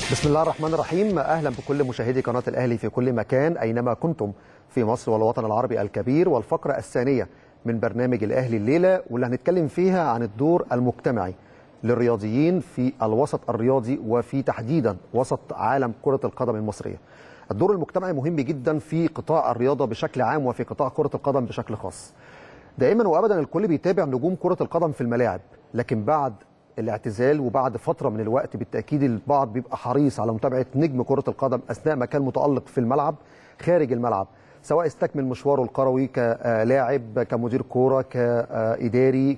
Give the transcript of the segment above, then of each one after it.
بسم الله الرحمن الرحيم اهلا بكل مشاهدي قناه الاهلي في كل مكان اينما كنتم في مصر والوطن العربي الكبير والفقره الثانيه من برنامج الاهلي الليله واللي هنتكلم فيها عن الدور المجتمعي للرياضيين في الوسط الرياضي وفي تحديدا وسط عالم كره القدم المصريه. الدور المجتمعي مهم جدا في قطاع الرياضه بشكل عام وفي قطاع كره القدم بشكل خاص. دائما وابدا الكل بيتابع نجوم كره القدم في الملاعب لكن بعد الاعتزال وبعد فتره من الوقت بالتاكيد البعض بيبقى حريص على متابعه نجم كره القدم اثناء ما كان متالق في الملعب خارج الملعب سواء استكمل مشواره الكروي كلاعب كمدير كوره كاداري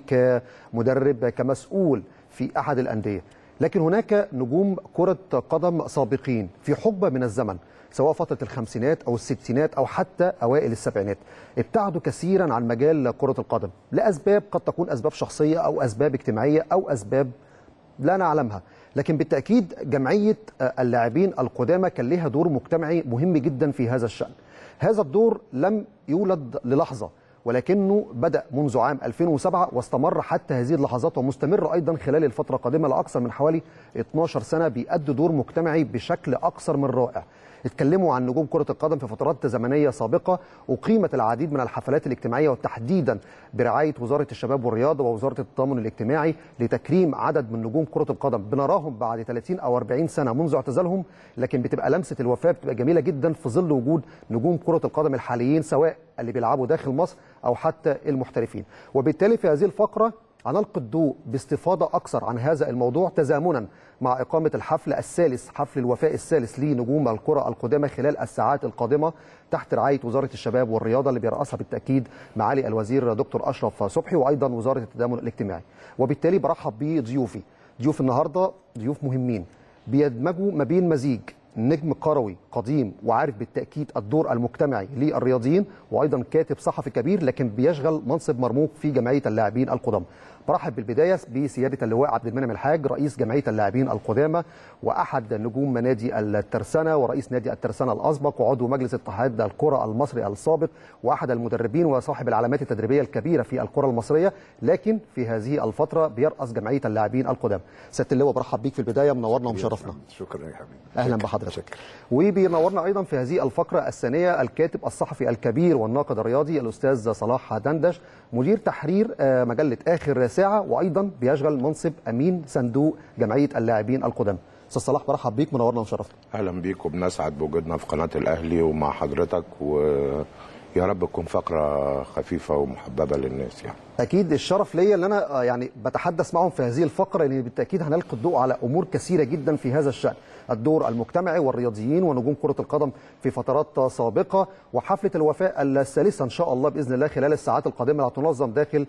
كمدرب كمسؤول في احد الانديه لكن هناك نجوم كره قدم سابقين في حقبه من الزمن سواء فتره الخمسينات او الستينات او حتى اوائل السبعينات ابتعدوا كثيرا عن مجال كره القدم لاسباب قد تكون اسباب شخصيه او اسباب اجتماعيه او اسباب لا نعلمها لكن بالتاكيد جمعيه اللاعبين القدامى كان لها دور مجتمعي مهم جدا في هذا الشان هذا الدور لم يولد للحظه ولكنه بدا منذ عام 2007 واستمر حتى هذه اللحظات ومستمر ايضا خلال الفتره القادمه لاكثر من حوالي 12 سنه بيأدي دور مجتمعي بشكل اكثر من رائع اتكلموا عن نجوم كرة القدم في فترات زمنية سابقة وقيمة العديد من الحفلات الاجتماعية وتحديدا برعاية وزارة الشباب والرياضة ووزارة التضامن الاجتماعي لتكريم عدد من نجوم كرة القدم بنراهم بعد 30 أو 40 سنة منذ اعتزالهم لكن بتبقى لمسة الوفاة بتبقى جميلة جدا في ظل وجود نجوم كرة القدم الحاليين سواء اللي بيلعبوا داخل مصر أو حتى المحترفين وبالتالي في هذه الفقرة هنلقي الضوء باستفاضة أكثر عن هذا الموضوع تزامنا مع إقامة الحفل الثالث حفل الوفاء الثالث لنجوم الكرة القدامى خلال الساعات القادمة تحت رعاية وزارة الشباب والرياضة اللي بيرأسها بالتأكيد معالي الوزير دكتور أشرف صبحي وأيضا وزارة التضامن الاجتماعي وبالتالي برحب بضيوفي ضيوف النهاردة ضيوف مهمين بيدمجوا ما بين مزيج نجم كروي قديم وعارف بالتاكيد الدور المجتمعي للرياضيين وايضا كاتب صحفي كبير لكن بيشغل منصب مرموق في جمعيه اللاعبين القدامى. برحب بالبدايه بسياده اللواء عبد المنعم الحاج رئيس جمعيه اللاعبين القدامى واحد نجوم نادي الترسانه ورئيس نادي الترسانه الاسبق وعضو مجلس اتحاد الكره المصري السابق واحد المدربين وصاحب العلامات التدريبيه الكبيره في الكره المصريه لكن في هذه الفتره بيراس جمعيه اللاعبين القدامى. سياده اللواء برحب بيك في البدايه منورنا ومشرفنا. شكرا يا حبيبي. اهلا بحضرتك. وبينورنا ايضا في هذه الفقره الثانيه الكاتب الصحفي الكبير والناقد الرياضي الاستاذ صلاح دندش مدير تحرير مجله اخر ساعه وايضا بيشغل منصب امين صندوق جمعيه اللاعبين القدامى. استاذ صلاح برحب بيك منورنا ومشرفنا. اهلا بيك وبنسعد بوجودنا في قناه الاهلي ومع حضرتك ويا رب تكون فقره خفيفه ومحببه للناس يعني. اكيد الشرف ليا ان انا يعني بتحدث معهم في هذه الفقره لان بالتاكيد هنلقي الضوء على امور كثيره جدا في هذا الشان الدور المجتمعي والرياضيين ونجوم كره القدم في فترات سابقه وحفله الوفاء الثالثه ان شاء الله باذن الله خلال الساعات القادمه هتنظم داخل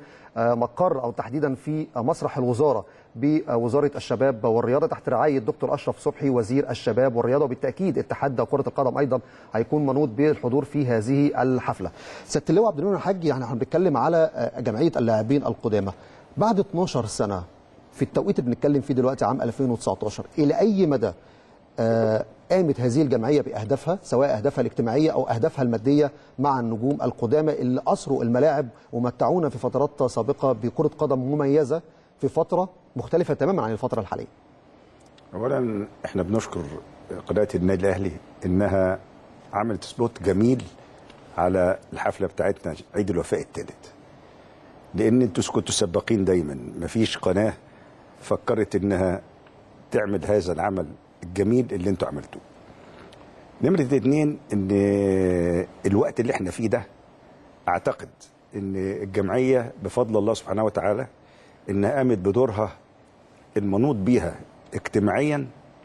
مقر او تحديدا في مسرح الوزاره بوزاره الشباب والرياضه تحت رعايه الدكتور اشرف صبحي وزير الشباب والرياضه وبالتاكيد اتحاد كره القدم ايضا هيكون منوط بالحضور في هذه الحفله. سياده اللواء عبد المنعم الحاج يعني احنا بنتكلم على جمعيه اللاعبين القدامى بعد 12 سنه في التوقيت اللي بنتكلم فيه دلوقتي عام 2019 الى اي مدى آه قامت هذه الجمعيه باهدافها سواء اهدافها الاجتماعيه او اهدافها الماديه مع النجوم القدامى اللي اسروا الملاعب ومتعونا في فترات سابقه بكره قدم مميزه في فتره مختلفه تماما عن الفتره الحاليه. اولا احنا بنشكر قناه النادي الاهلي انها عملت سبوت جميل على الحفله بتاعتنا عيد الوفاء الثالث. لان انتوا كنتوا سباقين دايما مفيش قناه فكرت انها تعمل هذا العمل الجميل اللي انتوا عملتوه نمرة اتنين ان الوقت اللي احنا فيه ده اعتقد ان الجمعية بفضل الله سبحانه وتعالى انها قامت بدورها المنوط بيها اجتماعيا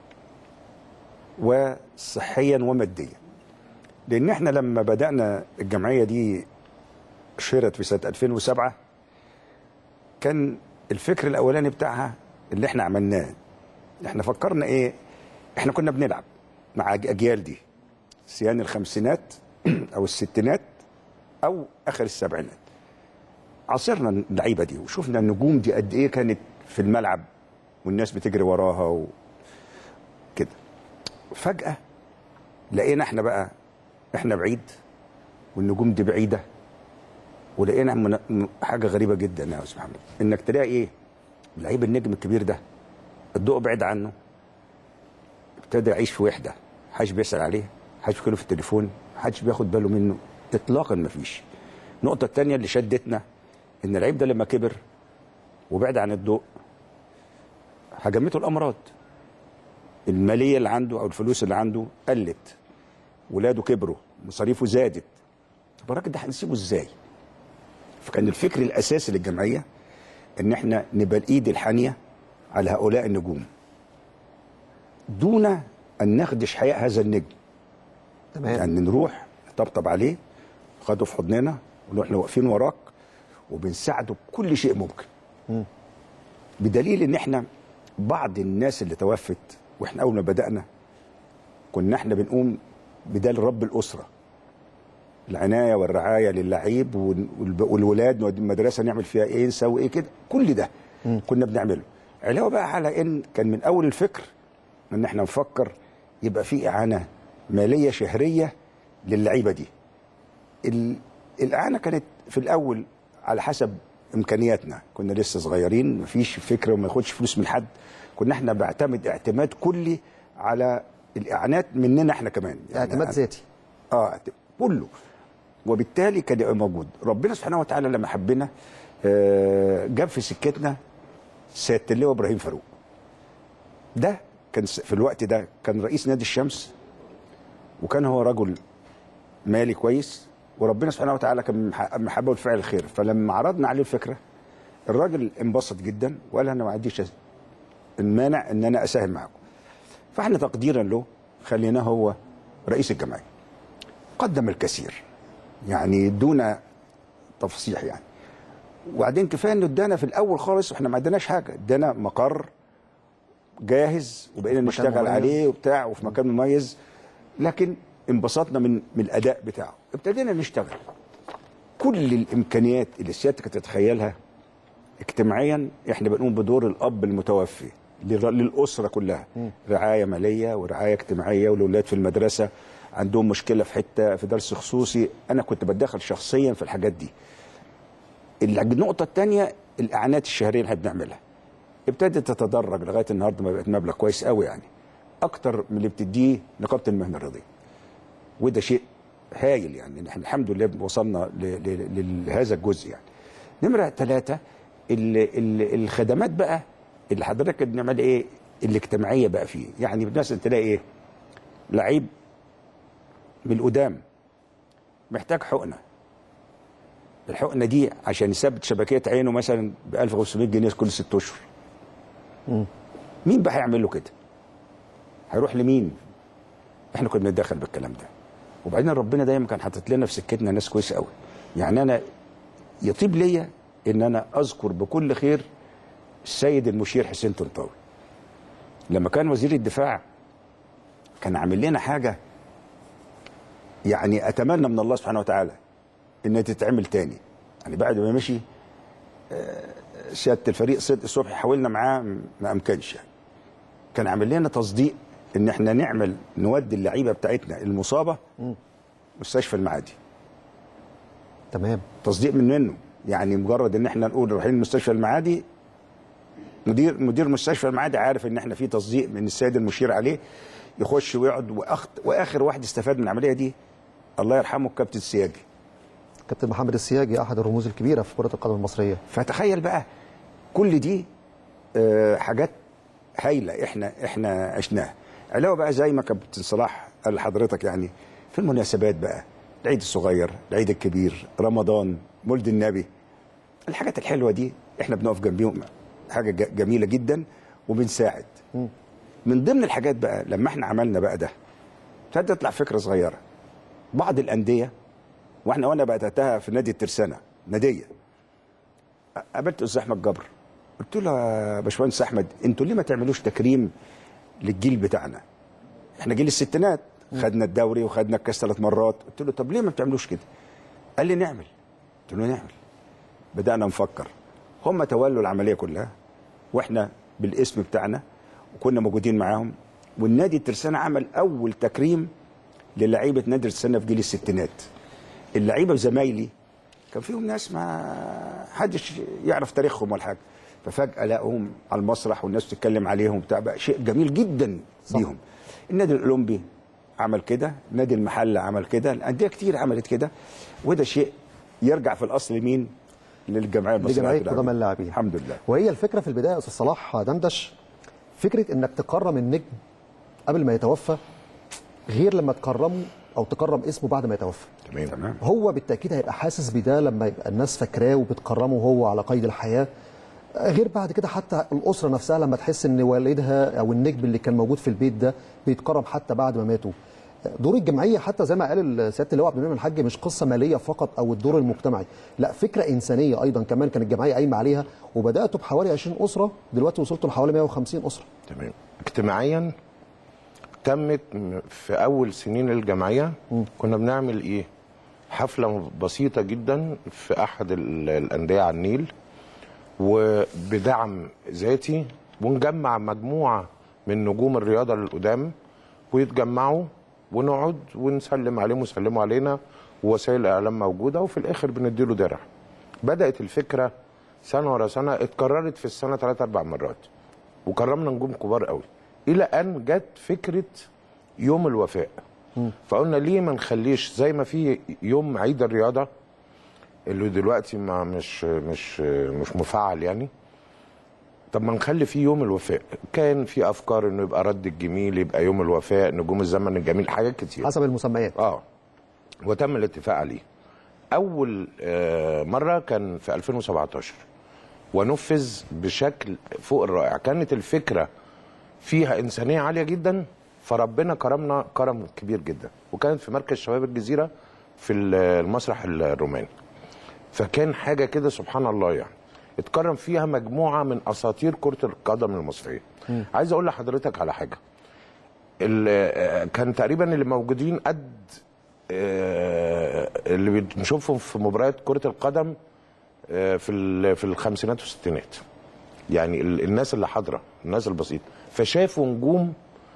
وصحيا وماديا لان احنا لما بدأنا الجمعية دي شهرت في سنة 2007 كان الفكر الاولاني بتاعها اللي احنا عملناه احنا فكرنا ايه احنا كنا بنلعب مع اجيال دي سيان الخمسينات او الستينات او اخر السبعينات عاصرنا اللعيبه دي وشفنا النجوم دي قد ايه كانت في الملعب والناس بتجري وراها و... كده فجاه لقينا احنا بقى احنا بعيد والنجوم دي بعيده ولقينا من... حاجه غريبه جدا يا استاذ محمد انك تلاقي ايه لعيب النجم الكبير ده الضوء بعيد عنه ابتدى يعيش في وحده محدش بيسال عليه محدش بيكلمه في التليفون محدش بياخد باله منه اطلاقا مفيش النقطه الثانيه اللي شدتنا ان اللعيب ده لما كبر وبعد عن الضوء هجمته الامراض الماليه اللي عنده او الفلوس اللي عنده قلت ولاده كبروا مصاريفه زادت طب الراجل ده هنسيبه ازاي؟ فكان الفكر الاساسي للجمعيه ان احنا نبقى الايد الحانيه على هؤلاء النجوم دون ان نخدش حياء هذا النجم تمام يعني نروح نطبطب عليه خده في حضننا ونقول احنا واقفين وراك وبنساعده بكل شيء ممكن بدليل ان احنا بعض الناس اللي توفت واحنا اول ما بدانا كنا احنا بنقوم بدال رب الاسره العنايه والرعايه للعيب وال- والب- والولاد نودي المدرسه نعمل فيها ايه نسوي ايه كده كل ده كنا بنعمله علاوه بقى على ان كان من اول الفكر ان احنا نفكر يبقى في اعانه ماليه شهريه للعيبه دي ال- الاعانه كانت في الاول على حسب امكانياتنا كنا لسه صغيرين مفيش فكره وما ياخدش فلوس من حد كنا احنا بعتمد اعتماد كلي على الاعانات مننا احنا كمان اعتماد ذاتي اه اعت- كله وبالتالي كان يبقى موجود ربنا سبحانه وتعالى لما حبنا آه، جاب في سكتنا سياده اللواء ابراهيم فاروق ده كان س- في الوقت ده كان رئيس نادي الشمس وكان هو رجل مالي كويس وربنا سبحانه وتعالى كان مح- محبه بالفعل الخير فلما عرضنا عليه الفكره الراجل انبسط جدا وقال انا ما عنديش المانع ان انا اساهم معاكم فاحنا تقديرا له خليناه هو رئيس الجمعيه قدم الكثير يعني دون تفصيح يعني وبعدين كفايه انه ادانا في الاول خالص واحنا ما عندناش حاجه ادانا مقر جاهز وبقينا مكان نشتغل مميز. عليه وبتاع وفي مكان مميز لكن انبسطنا من من الاداء بتاعه ابتدينا نشتغل كل الامكانيات اللي سيادتك تتخيلها اجتماعيا احنا بنقوم بدور الاب المتوفي للر- للاسره كلها رعايه ماليه ورعايه اجتماعيه والاولاد في المدرسه عندهم مشكله في حته في درس خصوصي انا كنت بتدخل شخصيا في الحاجات دي النقطه الثانيه الاعانات الشهريه اللي احنا بنعملها ابتدت تتدرج لغايه النهارده ما بقت مبلغ كويس قوي يعني اكتر من اللي بتديه نقابه المهنه الرياضيه وده شيء هايل يعني إن احنا الحمد لله وصلنا ل- ل- لهذا الجزء يعني نمره ثلاثه ال- ال- الخدمات بقى اللي حضرتك بنعمل ايه الاجتماعيه بقى فيه يعني مثلا تلاقي ايه لعيب من القدام محتاج حقنه الحقنه دي عشان يثبت شبكيه عينه مثلا ب 1500 جنيه كل ست اشهر مين بقى هيعمل له كده هيروح لمين احنا كنا بنتدخل بالكلام ده وبعدين ربنا دايما كان حاطط لنا في سكتنا ناس كويسه قوي يعني انا يطيب ليا ان انا اذكر بكل خير السيد المشير حسين طنطاوي لما كان وزير الدفاع كان عامل لنا حاجه يعني اتمنى من الله سبحانه وتعالى انها تتعمل تاني يعني بعد ما مشي آه، سياده الفريق صدق صبحي حاولنا معاه ما امكنش يعني كان عامل لنا تصديق ان احنا نعمل نودي اللعيبه بتاعتنا المصابه مستشفى المعادي تمام تصديق من منه يعني مجرد ان احنا نقول رايحين مستشفى المعادي مدير مدير مستشفى المعادي عارف ان احنا في تصديق من السيد المشير عليه يخش ويقعد وأخت واخر واحد استفاد من العمليه دي الله يرحمه الكابتن السياجي كابتن محمد السياجي احد الرموز الكبيره في كره القدم المصريه فتخيل بقى كل دي آه، حاجات هايله احنا احنا عشناها علاوه بقى زي ما كابتن صلاح قال لحضرتك يعني في المناسبات بقى العيد الصغير العيد الكبير رمضان مولد النبي الحاجات الحلوه دي احنا بنقف جنبيهم حاجه ج- جميله جدا وبنساعد من ضمن الحاجات بقى لما احنا عملنا بقى ده ابتدت تطلع فكره صغيره بعض الانديه واحنا وانا بداتها في نادي الترسانه ناديه قابلت استاذ احمد جبر قلت له يا باشمهندس احمد انتوا ليه ما تعملوش تكريم للجيل بتاعنا احنا جيل الستينات خدنا الدوري وخدنا الكاس ثلاث مرات قلت له طب ليه ما بتعملوش كده قال لي نعمل قلت له نعمل بدانا نفكر هم تولوا العمليه كلها واحنا بالاسم بتاعنا وكنا موجودين معاهم والنادي الترسانه عمل اول تكريم للعيبه نادي الترسانه في جيل الستينات اللعيبه زمايلي كان فيهم ناس ما حدش يعرف تاريخهم ولا حاجه ففجاه لقوهم على المسرح والناس تتكلم عليهم بتاع بقى شيء جميل جدا بيهم النادي الاولمبي عمل كده نادي المحله عمل كده الانديه كتير عملت كده وده شيء يرجع في الاصل لمين للجمعيه المصريه لجمعيه للألعاب. قدامى اللاعبين الحمد لله وهي الفكره في البدايه يا استاذ صلاح دندش فكره انك تكرم النجم قبل ما يتوفى غير لما تكرمه او تكرم اسمه بعد ما يتوفى تمام تمام هو بالتاكيد هيبقى حاسس بده لما يبقى الناس فاكراه وبتكرمه وهو على قيد الحياه غير بعد كده حتى الاسره نفسها لما تحس ان والدها او النجم اللي كان موجود في البيت ده بيتكرم حتى بعد ما ماتوا دور الجمعيه حتى زي ما قال سياده اللواء عبد المنعم الحاج مش قصه ماليه فقط او الدور المجتمعي لا فكره انسانيه ايضا كمان كانت الجمعيه قايمه عليها وبداتوا بحوالي 20 اسره دلوقتي وصلتوا لحوالي 150 اسره تمام اجتماعيا تمت م- في اول سنين الجمعيه كنا بنعمل ايه حفله بسيطه جدا في احد ال- الانديه على النيل وبدعم ذاتي ونجمع مجموعه من نجوم الرياضه القدام ويتجمعوا ونقعد ونسلم عليهم ويسلموا علينا ووسائل الاعلام موجوده وفي الاخر بنديله درع بدات الفكره سنه ورا سنه اتكررت في السنه ثلاث اربع مرات وكرمنا نجوم كبار قوي الى ان جت فكره يوم الوفاء فقلنا ليه ما نخليش زي ما في يوم عيد الرياضه اللي دلوقتي ما مش مش مش مفعل يعني طب ما نخلي فيه يوم الوفاء كان في افكار انه يبقى رد الجميل يبقى يوم الوفاء نجوم الزمن الجميل حاجات كتير حسب المسميات اه وتم الاتفاق عليه اول آه، مره كان في 2017 ونفذ بشكل فوق الرائع كانت الفكره فيها انسانيه عاليه جدا فربنا كرمنا كرم كبير جدا وكانت في مركز شباب الجزيره في المسرح الروماني فكان حاجه كده سبحان الله يعني اتكرم فيها مجموعه من اساطير كره القدم المصريه عايز اقول لحضرتك على حاجه ال- آه، كان تقريبا اللي موجودين قد آه، اللي بنشوفهم في مباريات كره القدم آه، في ال- في الخمسينات والستينات يعني ال- الناس اللي حاضره الناس البسيطه فشافوا نجوم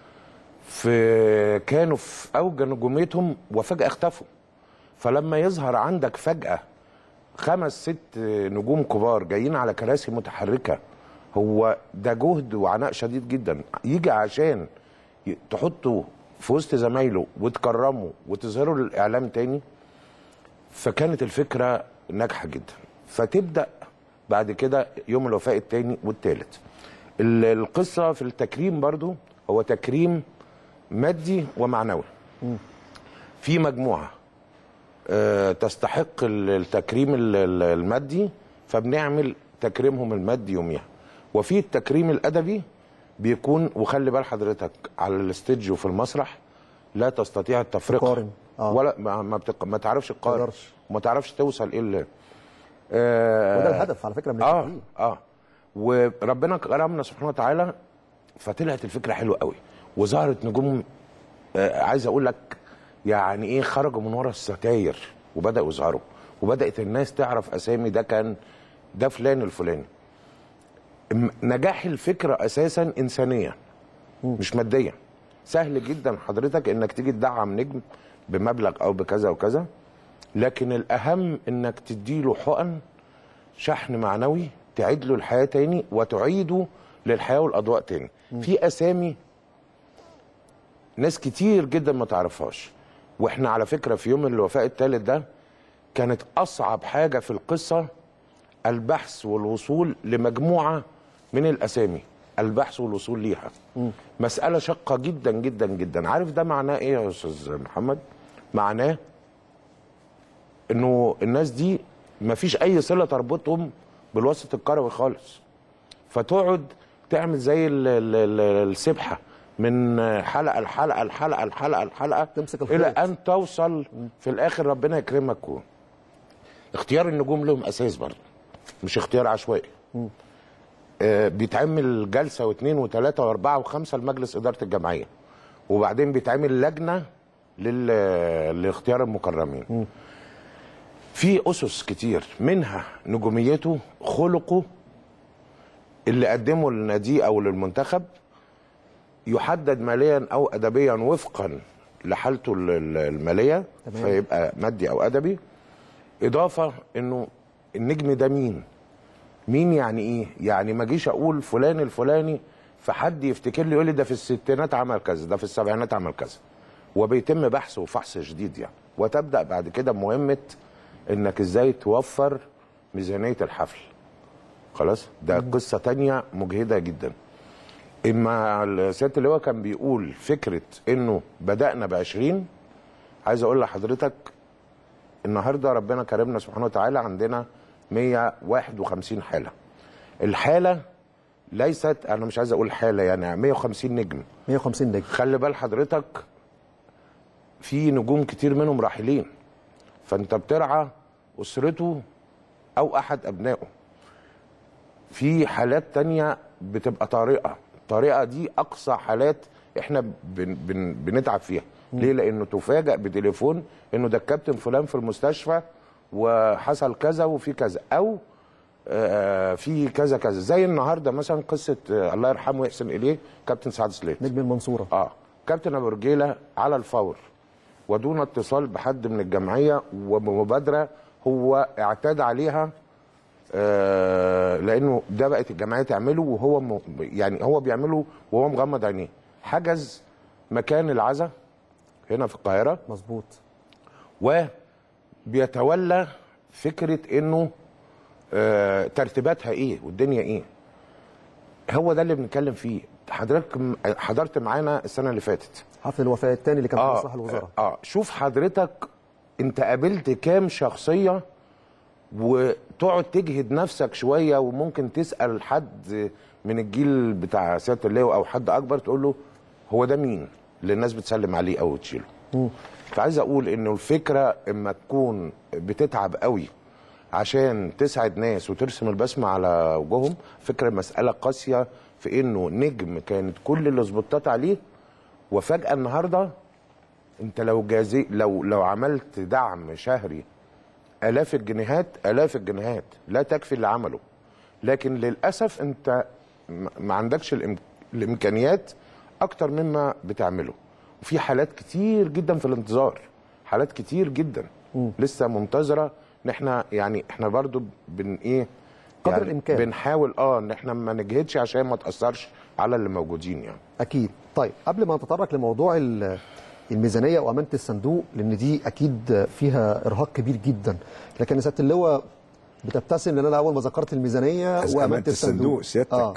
في كانوا في اوج نجوميتهم وفجاه اختفوا فلما يظهر عندك فجاه خمس ست نجوم كبار جايين على كراسي متحركه هو ده جهد وعناء شديد جدا يجي عشان ي- تحطه في وسط زمايله وتكرمه وتظهره للاعلام تاني فكانت الفكره ناجحه جدا فتبدا بعد كده يوم الوفاء الثاني والثالث القصه في التكريم برضو هو تكريم مادي ومعنوي في مجموعه آه، تستحق ال- التكريم ال- ال- المادي فبنعمل تكريمهم المادي يوميها وفي التكريم الادبي بيكون وخلي بال حضرتك على الاستديو في المسرح لا تستطيع التفرقه تقارن. آه. ولا ما ما, بتق... ما تعرفش تقارن تقدرش. وما تعرفش توصل ايه اللي آه وده الهدف على فكره من اه التكريم. اه وربنا كرمنا سبحانه وتعالى فطلعت الفكره حلوه قوي وظهرت نجوم آه عايز اقول لك يعني ايه خرجوا من ورا الستاير وبداوا يظهروا وبدات الناس تعرف اسامي ده كان ده فلان الفلاني م- نجاح الفكره اساسا انسانيا مش ماديا سهل جدا حضرتك انك تيجي تدعم نجم بمبلغ او بكذا وكذا لكن الاهم انك تديله حقن شحن معنوي تعيد له الحياه تاني وتعيده للحياه والاضواء تاني في اسامي ناس كتير جدا ما تعرفهاش واحنا على فكره في يوم الوفاء الثالث ده كانت اصعب حاجه في القصه البحث والوصول لمجموعه من الاسامي البحث والوصول ليها مساله شاقه جدا جدا جدا عارف ده معناه ايه يا استاذ محمد معناه انه الناس دي مفيش اي صله تربطهم بالوسط الكروي خالص فتقعد تعمل زي ال- ال- ال- السبحه من حلقه لحلقه لحلقه لحلقه لحلقه تمسك الى الخيط. ان توصل في الاخر ربنا يكرمك و... اختيار النجوم لهم اساس برضه مش اختيار عشوائي آه بيتعمل جلسه واثنين وثلاثه واربعه وخمسه لمجلس اداره الجمعيه وبعدين بيتعمل لجنه لل... لاختيار المكرمين في اسس كتير منها نجوميته خلقه اللي قدمه للنادي او للمنتخب يحدد ماليا او ادبيا وفقا لحالته ال- ال- الماليه تمام. فيبقى مادي او ادبي اضافه انه النجم ده مين مين يعني ايه يعني ما اجيش اقول فلان الفلاني فحد يفتكر لي يقول لي ده في الستينات عمل كذا ده في السبعينات عمل كذا وبيتم بحث وفحص شديد يعني وتبدا بعد كده مهمه انك ازاي توفر ميزانيه الحفل خلاص ده قصه تانية مجهده جدا اما سياده اللواء كان بيقول فكره انه بدانا ب 20 عايز اقول لحضرتك النهارده ربنا كرمنا سبحانه وتعالى عندنا 151 حاله الحاله ليست انا مش عايز اقول حاله يعني 150 نجم 150 نجم خلي بال حضرتك في نجوم كتير منهم راحلين فانت بترعى اسرته او احد ابنائه في حالات تانية بتبقى طارئه الطارئه دي اقصى حالات احنا بن بن بنتعب فيها ليه لانه تفاجئ بتليفون انه ده الكابتن فلان في المستشفى وحصل كذا وفي كذا او آه، في كذا كذا زي النهارده مثلا قصه آه، الله يرحمه ويحسن اليه كابتن سعد سليت نجم المنصوره اه كابتن ابو رجيله على الفور ودون اتصال بحد من الجمعيه وبمبادره هو اعتاد عليها آه لانه ده بقت الجمعيه تعمله وهو م... يعني هو بيعمله وهو مغمض عينيه حجز مكان العزاء هنا في القاهره مظبوط وبيتولى فكره انه آه ترتيباتها ايه والدنيا ايه هو ده اللي بنتكلم فيه حضرتك م- حضرت معانا السنه اللي فاتت حفل الوفاه الثاني اللي كان في مسرح الوزراء اه شوف حضرتك انت قابلت كام شخصيه وتقعد تجهد نفسك شويه وممكن تسال حد من الجيل بتاع سياده اللواء او حد اكبر تقول له هو ده مين اللي الناس بتسلم عليه او تشيله فعايز اقول انه الفكره اما تكون بتتعب قوي عشان تسعد ناس وترسم البسمه على وجوههم فكره مساله قاسيه في انه نجم كانت كل الاسبوتات عليه وفجاه النهارده انت لو جازي لو لو عملت دعم شهري الاف الجنيهات الاف الجنيهات لا تكفي اللي عمله لكن للاسف انت م- ما عندكش الإم... الامكانيات اكتر مما بتعمله وفي حالات كتير جدا في الانتظار حالات كتير جدا لسه منتظره ان احنا يعني احنا برضو بن ايه قدر يعني الإمكان. بنحاول اه ان احنا ما نجهدش عشان ما تاثرش على اللي موجودين يعني اكيد طيب قبل ما نتطرق لموضوع ال- الميزانيه وامانه الصندوق لان دي اكيد فيها ارهاق كبير جدا لكن يا سياده اللواء بتبتسم لان انا اول ما ذكرت الميزانيه وامانه أمانة الصندوق سيادتك آه.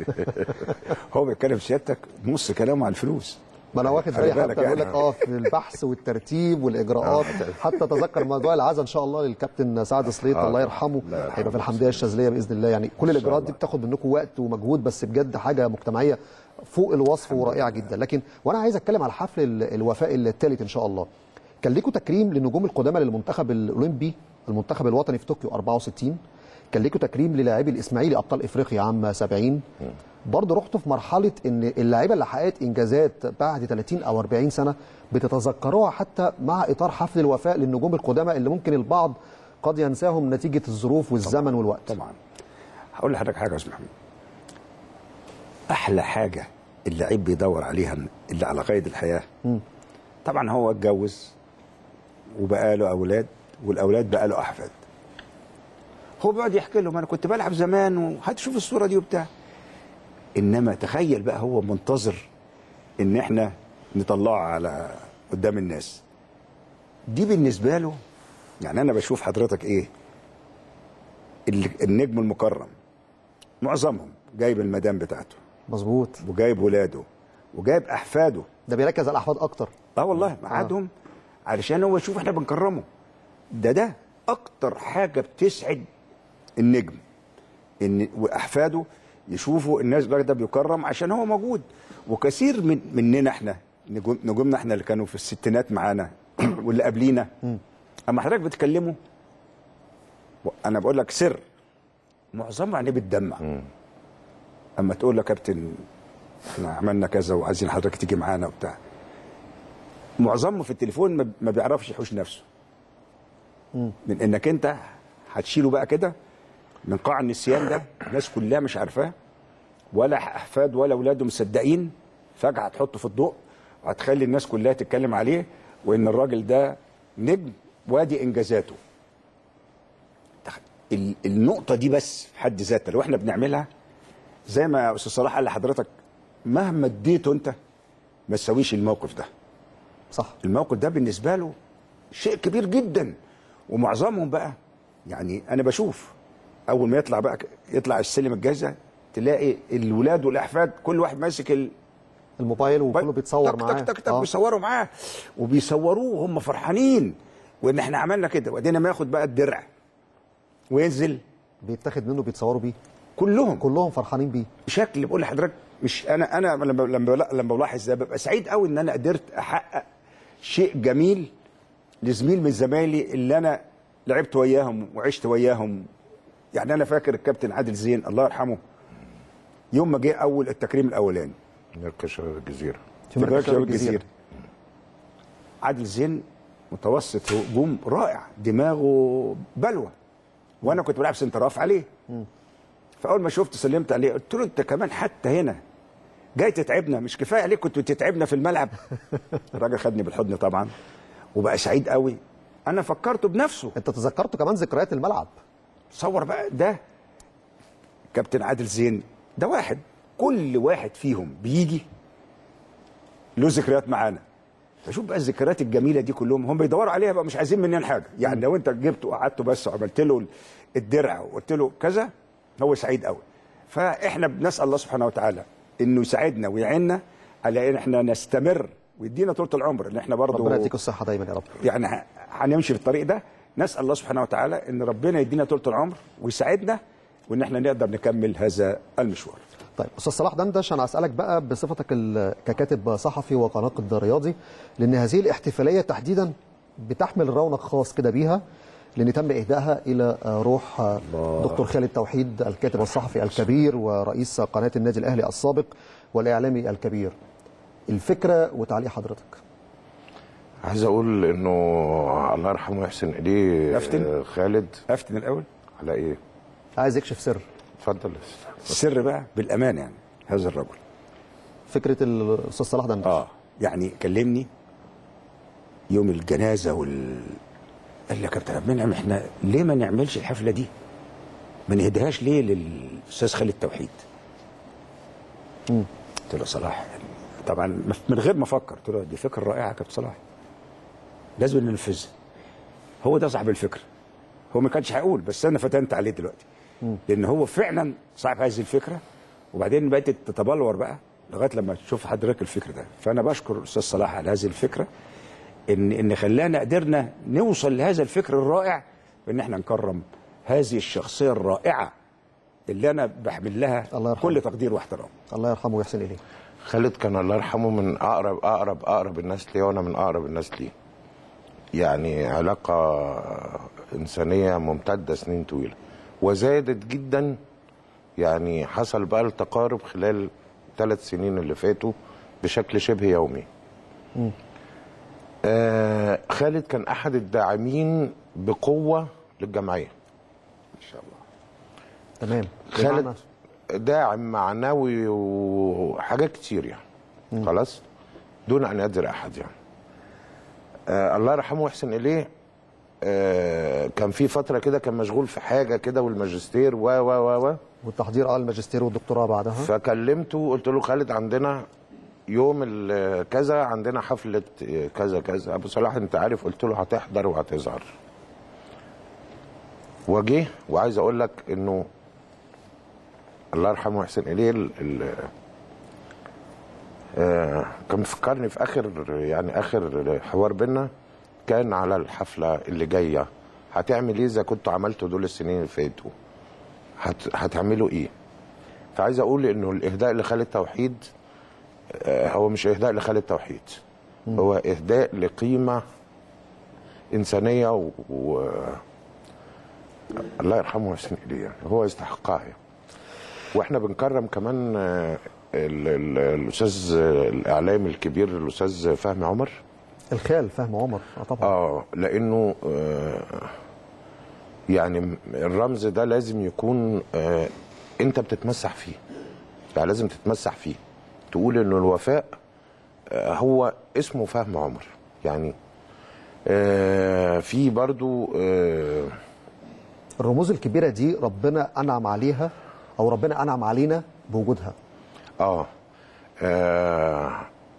هو بيتكلم سيادتك نص كلامه على الفلوس ما انا واخد خلي بالي بالك حتى بقول لك يعني. اه في البحث والترتيب والاجراءات حتى تذكر موضوع العزاء ان شاء الله للكابتن سعد سليط آه. الله يرحمه الله يرحمه. هيبقى في الحمديه الشاذليه باذن الله يعني كل الاجراءات دي بتاخد منكم وقت ومجهود بس بجد حاجه مجتمعيه فوق الوصف ورائعه جدا لكن وانا عايز اتكلم على حفل ال- الوفاء الثالث ان شاء الله كان ليكم تكريم للنجوم القدامى للمنتخب الاولمبي المنتخب الوطني في طوكيو 64 كان ليكم تكريم للاعبي الاسماعيلي ابطال افريقيا عام 70 برضه رحتوا في مرحله ان اللعيبه اللي حققت انجازات بعد 30 او 40 سنه بتتذكروها حتى مع اطار حفل الوفاء للنجوم القدامى اللي ممكن البعض قد ينساهم نتيجه الظروف والزمن والوقت طبعا هقول لحضرتك حاجه يا استاذ محمد احلى حاجه اللعيب بيدور عليها اللي على قيد الحياه طبعا هو اتجوز وبقى له اولاد والاولاد بقى له احفاد هو بيقعد يحكي لهم انا كنت بلعب زمان وهتشوف الصوره دي وبتاع انما تخيل بقى هو منتظر ان احنا نطلعه على قدام الناس دي بالنسبه له يعني انا بشوف حضرتك ايه ال- النجم المكرم معظمهم جايب المدام بتاعته مظبوط وجايب ولاده وجايب احفاده ده بيركز على الاحفاد اكتر اه والله معادهم علشان هو يشوف احنا بنكرمه ده ده اكتر حاجه بتسعد النجم ان واحفاده يشوفوا الناس بقى ده بيكرم عشان هو موجود وكثير من مننا احنا نجوم نجومنا احنا اللي كانوا في الستينات معانا واللي قبلينا اما حضرتك بتكلمه انا بقول لك سر معظمها عينيه بتدمع اما تقول له يا كابتن احنا عملنا كذا وعايزين حضرتك تيجي معانا وبتاع معظمه في التليفون ما- ما بيعرفش يحوش نفسه من انك انت هتشيله بقى كده من قاع النسيان ده الناس كلها مش عارفاه ولا احفاد ولا اولاده مصدقين فجاه هتحطه في الضوء وهتخلي الناس كلها تتكلم عليه وان الراجل ده نجم وادي انجازاته تخ- ال- النقطه دي بس في حد ذاتها لو احنا بنعملها زي ما استاذ صلاح قال لحضرتك مهما اديته انت ما تساويش الموقف ده صح الموقف ده بالنسبه له شيء كبير جدا ومعظمهم بقى يعني انا بشوف اول ما يطلع بقى يطلع السلم الجايزه تلاقي الولاد والاحفاد كل واحد ماسك ال... الموبايل وكله بيتصور تك معاه تك تك تك آه. بيصوروا معاه وبيصوروه وهم فرحانين وان احنا عملنا كده وبعدين ما ياخد بقى الدرع وينزل بيتاخد منه بيتصوروا بيه كلهم كلهم فرحانين بيه بشكل بقول لحضرتك مش انا انا لما لما لما بلاحظ ده ببقى سعيد قوي ان انا قدرت احقق شيء جميل لزميل من زمايلي اللي انا لعبت وياهم وعشت وياهم يعني انا فاكر الكابتن عادل زين الله يرحمه يوم ما جه اول التكريم الاولاني مركز شباب الجزيره في مركز شباب الجزيرة. عادل زين متوسط هجوم رائع دماغه بلوى وانا كنت بلعب سنتراف عليه فاول ما شفت سلمت عليه قلت له انت كمان حتى هنا جاي تتعبنا مش كفايه عليك كنت بتتعبنا في الملعب الراجل خدني بالحضن طبعا وبقى سعيد قوي انا فكرته بنفسه انت تذكرت كمان ذكريات الملعب تصور بقى ده كابتن عادل زين ده واحد كل واحد فيهم بيجي له ذكريات معانا فشوف بقى الذكريات الجميله دي كلهم هم بيدوروا عليها بقى مش عايزين مننا حاجه يعني لو انت جبته وقعدته بس وعملت له الدرع وقلت له كذا هو سعيد قوي فاحنا بنسال الله سبحانه وتعالى انه يساعدنا ويعيننا على ان احنا نستمر ويدينا طول العمر ان احنا برضه ربنا يديك الصحه دايما يا رب يعني ه- هنمشي في الطريق ده نسال الله سبحانه وتعالى ان ربنا يدينا طول العمر ويساعدنا وان احنا نقدر نكمل هذا المشوار طيب استاذ صلاح دندش انا اسالك بقى بصفتك ال- ككاتب صحفي وكناقد رياضي لان هذه الاحتفاليه تحديدا بتحمل رونق خاص كده بيها لان تم اهدائها الى آه، روح آه، دكتور خالد توحيد الكاتب الصحفي الكبير ورئيس قناه النادي الاهلي السابق والاعلامي الكبير الفكره وتعليق حضرتك عايز اقول انه الله يرحمه ويحسن اليه أفتن؟ آه، خالد افتن الاول على ايه؟ عايز يكشف سر اتفضل السر بقى بالامان يعني هذا الرجل فكره الاستاذ صلاح دندش اه يعني كلمني يوم الجنازه وال قال لي يا كابتن عبد المنعم احنا ليه ما نعملش الحفله دي؟ ما نهديهاش ليه للاستاذ خالد توحيد؟ قلت له صلاح طبعا من غير ما افكر قلت له دي فكره رائعه يا كابتن صلاح لازم ننفذها هو ده صاحب الفكره هو ما كانش هيقول بس انا فتنت عليه دلوقتي لان هو فعلا صاحب هذه الفكره وبعدين بقت تتبلور بقى لغايه لما تشوف حضرتك الفكر ده فانا بشكر الاستاذ صلاح على هذه الفكره ان ان خلانا قدرنا نوصل لهذا الفكر الرائع بان احنا نكرم هذه الشخصيه الرائعه اللي انا بحمل لها الله يرحمه. كل تقدير واحترام الله يرحمه ويحسن اليه خالد كان الله يرحمه من اقرب اقرب اقرب الناس ليه وانا من اقرب الناس ليه يعني علاقه انسانيه ممتده سنين طويله وزادت جدا يعني حصل بقى التقارب خلال ثلاث سنين اللي فاتوا بشكل شبه يومي آه خالد كان احد الداعمين بقوه للجمعيه ان شاء الله تمام خالد بمعنى- داعم معنوي وحاجات كتير يعني خلاص دون ان يدر احد يعني آه الله يرحمه ويحسن اليه آه كان في فتره كده كان مشغول في حاجه كده والماجستير و و و و والتحضير على الماجستير والدكتوراه بعدها فكلمته وقلت له خالد عندنا يوم ال- كذا عندنا حفله كذا كذا ابو صلاح انت عارف قلت له هتحضر وهتظهر وجه وعايز اقول لك انه الله يرحمه ويحسن اليه ال- ال- آه، كان مفكرني في اخر يعني اخر حوار بينا كان على الحفله اللي جايه هتعمل ايه اذا كنتوا عملتوا دول السنين اللي فاتوا هت... هتعملوا ايه فعايز اقول انه الاهداء لخالد توحيد آه، هو مش اهداء لخالد توحيد هو اهداء لقيمه انسانيه و, و... الله يرحمه ويحسن اليه يعني هو يستحقها يعني. واحنا بنكرم كمان آه، ال- ال- الاستاذ الاعلامي الكبير الاستاذ فهمي عمر الخال فهم عمر اه طبعا اه لانه آه يعني الرمز ده لازم يكون آه انت بتتمسح فيه يعني لازم تتمسح فيه تقول انه الوفاء آه هو اسمه فهم عمر يعني آه في برضو آه الرموز الكبيره دي ربنا انعم عليها او ربنا انعم علينا بوجودها اه, آه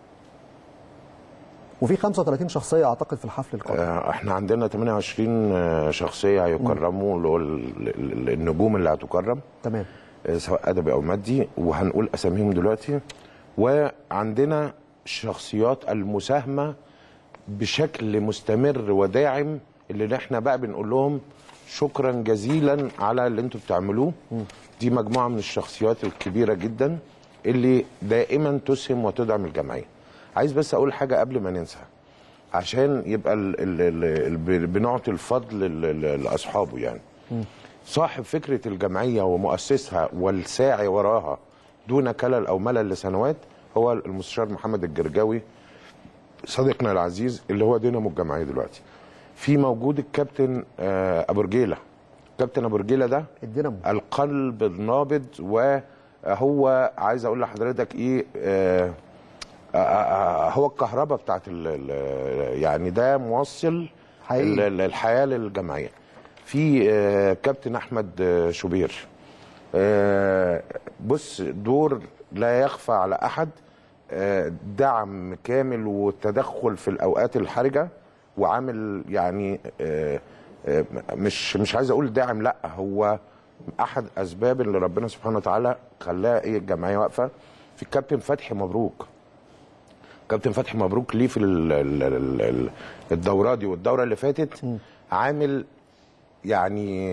وفي 35 شخصيه اعتقد في الحفل القادم آه، احنا عندنا 28 آه، شخصيه هيكرموا اللي هو ال- ال- النجوم اللي هتكرم تمام آه، سواء ادبي او مادي وهنقول اساميهم دلوقتي وعندنا شخصيات المساهمه بشكل مستمر وداعم اللي احنا بقى بنقول لهم شكرا جزيلا على اللي انتوا بتعملوه دي مجموعه من الشخصيات الكبيره جدا اللي دائما تسهم وتدعم الجمعيه عايز بس اقول حاجه قبل ما ننسى عشان يبقى ال ال ال ال بنعطي الفضل ل- ل- لاصحابه يعني صاحب فكره الجمعيه ومؤسسها والساعي وراها دون كلل او ملل لسنوات هو المستشار محمد الجرجاوي صديقنا العزيز اللي هو دينامو الجمعيه دلوقتي في موجود الكابتن آه، ابو رجيله كابتن ابو رجيله ده الدينامو القلب النابض وهو عايز اقول لحضرتك ايه آه آه آه هو الكهرباء بتاعت ال ال يعني ده موصل حقيقي. ال- ال- الحياه للجمعيه في آه كابتن احمد آه، شوبير آه بص دور لا يخفى على احد آه دعم كامل والتدخل في الاوقات الحرجه وعامل يعني آه آه مش مش عايز اقول داعم لا هو احد اسباب اللي ربنا سبحانه وتعالى خلاها ايه الجمعيه واقفه في الكابتن فتحي مبروك كابتن فتحي مبروك ليه في ال- ال- ال- ال- الدوره دي والدوره اللي فاتت عامل يعني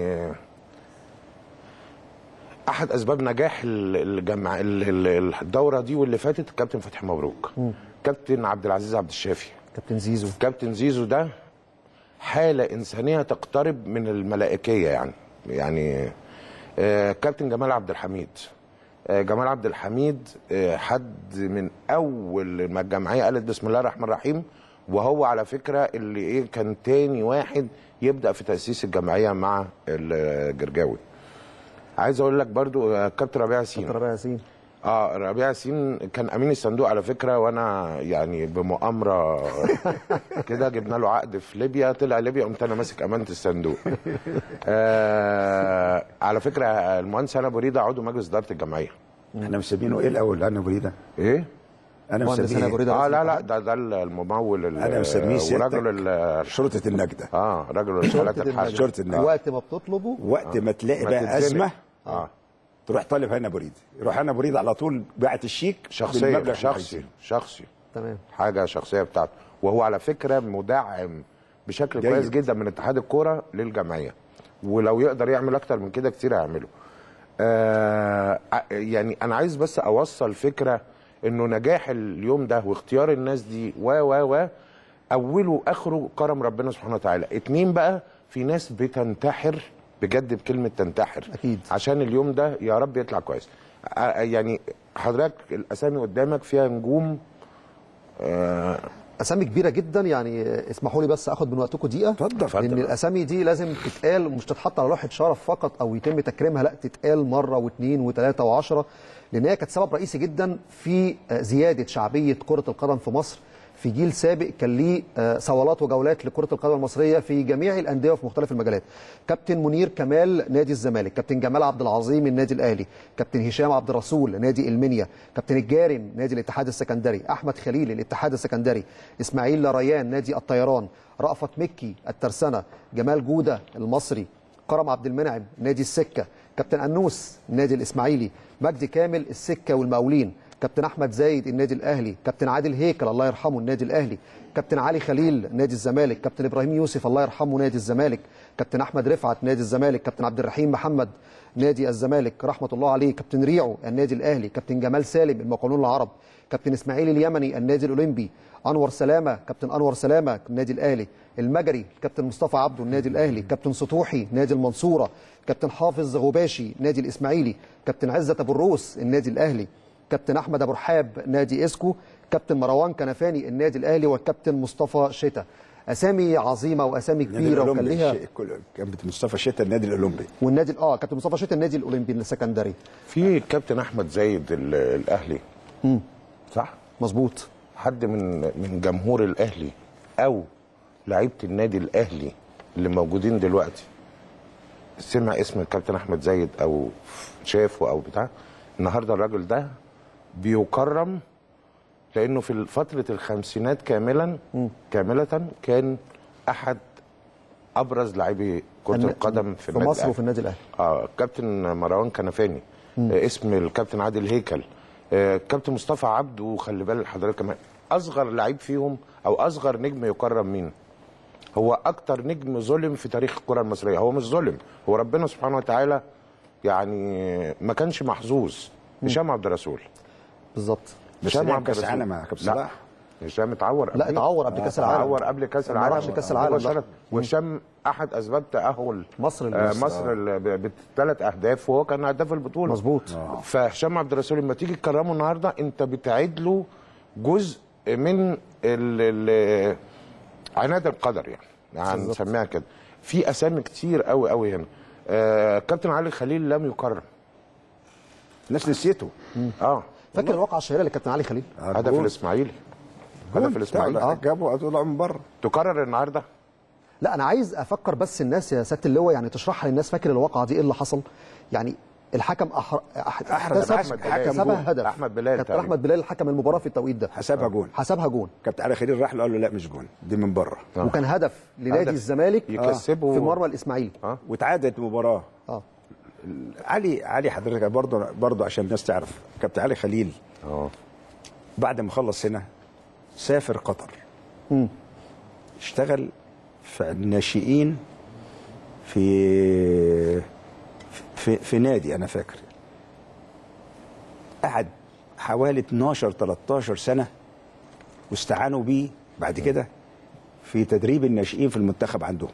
احد اسباب نجاح ال- الجمع ال- ال- الدوره دي واللي فاتت كابتن فتحي مبروك كابتن عبد العزيز عبد الشافي كابتن زيزو كابتن زيزو ده حاله انسانيه تقترب من الملائكيه يعني يعني آه، كابتن جمال عبد الحميد آه، جمال عبد الحميد آه، حد من اول ما الجمعيه قالت بسم الله الرحمن الرحيم وهو على فكره اللي ايه كان تاني واحد يبدا في تاسيس الجمعيه مع الجرجاوي عايز اقول لك برضو آه، كابتن ربيع ياسين كابتن ربيع ياسين اه ربيع ياسين كان امين الصندوق على فكره وانا يعني بمؤامره كده جبنا له عقد في ليبيا طلع ليبيا قمت انا ماسك امانه الصندوق آه على فكره المهندس انا بريده عضو مجلس اداره الجمعيه احنا مسمينه ايه الاول انا بريده ايه انا مهندس مسميه أنا إيه؟ بريدة. اه لا لا ده ده الممول ال- انا مسميه ورجل ال- شرطه النجده اه رجل الحالات الحرجه شرطة النجدة. وقت ما بتطلبه وقت ما تلاقي ما بقى تتزنق. ازمه اه تروح طالب هنا بريد يروح هنا بريد على طول باعت الشيك شخصيه بالمبلغ شخصي المحيزين. شخصي تمام حاجه شخصيه بتاعته وهو على فكره مدعم بشكل جيد. كويس جدا من اتحاد الكوره للجمعيه ولو يقدر يعمل اكتر من كده كتير هيعمله آه ع- يعني انا عايز بس اوصل فكره انه نجاح اليوم ده واختيار الناس دي و و و اوله واخره كرم ربنا سبحانه وتعالى اتنين بقى في ناس بتنتحر بجد بكلمه تنتحر أكيد. عشان اليوم ده يا رب يطلع كويس آه يعني حضرتك الاسامي قدامك فيها نجوم آه اسامي كبيره جدا يعني اسمحوا لي بس اخد من وقتكم دقيقه اتفضل. لان اتفضل. الاسامي دي لازم تتقال ومش تتحط على لوحه شرف فقط او يتم تكريمها لا تتقال مره واثنين وثلاثه وعشرة لان هي كانت سبب رئيسي جدا في آه، زياده شعبيه كره القدم في مصر في جيل سابق كان ليه آه، صولات وجولات لكره القدم المصريه في جميع الانديه وفي مختلف المجالات كابتن منير كمال نادي الزمالك كابتن جمال عبد العظيم النادي الاهلي كابتن هشام عبد الرسول نادي المنيا كابتن الجارم نادي الاتحاد السكندري احمد خليل الاتحاد السكندري اسماعيل ريان نادي الطيران رأفت مكي الترسانة جمال جودة المصري كرم عبد المنعم نادي السكة كابتن أنوس نادي الإسماعيلي مجدي كامل السكة والمقاولين كابتن أحمد زايد النادي الأهلي كابتن عادل هيكل الله يرحمه النادي الأهلي كابتن علي خليل نادي الزمالك كابتن إبراهيم يوسف الله يرحمه نادي الزمالك كابتن أحمد رفعت نادي الزمالك كابتن عبد الرحيم محمد نادي الزمالك رحمة الله عليه كابتن ريعو النادي الأهلي كابتن جمال سالم المقاولون العرب كابتن إسماعيل اليمني النادي الأولمبي انور سلامه كابتن انور سلامه النادي الاهلي المجري كابتن مصطفى عبده النادي الاهلي كابتن سطوحي نادي المنصوره كابتن حافظ غباشي نادي الاسماعيلي كابتن عزت ابو الروس النادي الاهلي كابتن احمد ابو رحاب نادي اسكو كابتن مروان كنفاني النادي الاهلي والكابتن مصطفى شتا اسامي عظيمه واسامي النادي كبيره وكان الأولمبي ليها الشيء كله. كابتن مصطفى شتا النادي الاولمبي والنادي اه كابتن مصطفى شتا النادي الاولمبي السكندري في الكابتن احمد زايد ال- الاهلي صح مظبوط حد من من جمهور الاهلي او لعيبه النادي الاهلي اللي موجودين دلوقتي سمع اسم الكابتن احمد زايد او شافه او بتاع النهارده الراجل ده بيكرم لانه في فتره الخمسينات كاملا كامله كان احد ابرز لاعبي كره الن- القدم في, في النادي مصر الأهلي. وفي النادي الاهلي اه كابتن مروان كنفاني آه اسم الكابتن عادل هيكل آه كابتن مصطفى عبده وخلي بال حضرتك كمان اصغر لعيب فيهم او اصغر نجم يكرم مين هو اكتر نجم ظلم في تاريخ الكره المصريه هو مش ظلم هو ربنا سبحانه وتعالى يعني ما كانش محظوظ هشام عبد الرسول بالظبط بس هشام لعب عبد كاس الرسول. عالم يا كابتن لا. صلاح هشام اتعور لا قبليه. اتعور قبل كاس العالم اتعور قبل كاس ما العالم راحش كاس العالم لا. مباشرة. وهشام احد اسباب تاهل مصر آه لمصر. مصر ال- بثلاث اهداف وهو كان هداف البطوله مظبوط فهشام عبد الرسول لما تيجي تكرمه النهارده انت بتعيد له جزء من ال- ال- عناد القدر يعني يعني بالظبط. نسميها كده في اسامي كتير قوي قوي هنا آه كابتن علي خليل لم يكرم الناس نسيته اه فاكر الواقعه الشهيره للكابتن علي خليل هدف الاسماعيلي هدف الاسماعيلي اه جابوا طلعوا من بره تكرر النهارده لا انا عايز افكر بس الناس يا سياده اللواء يعني تشرحها للناس فاكر الواقعه دي ايه اللي حصل يعني الحكم أحر... أح... أحرز احتسب- أحمد بلال. حسبها هدف أحمد بلال كابتن تقريبا. احمد بلال حكم المباراه في التوقيت ده حسبها جون حسبها جون كابتن علي خليل راح له قال له لا مش جون دي من بره آه. وكان هدف لنادي هدف الزمالك يكسبه. في مرمى الاسماعيلي اه واتعادت المباراه اه علي علي حضرتك برضه برضه عشان الناس تعرف كابتن علي خليل اه بعد ما خلص هنا سافر قطر مم. اشتغل في الناشئين في في في نادي انا فاكر قعد حوالي 12 13 سنه واستعانوا بيه بعد كده في تدريب الناشئين في المنتخب عندهم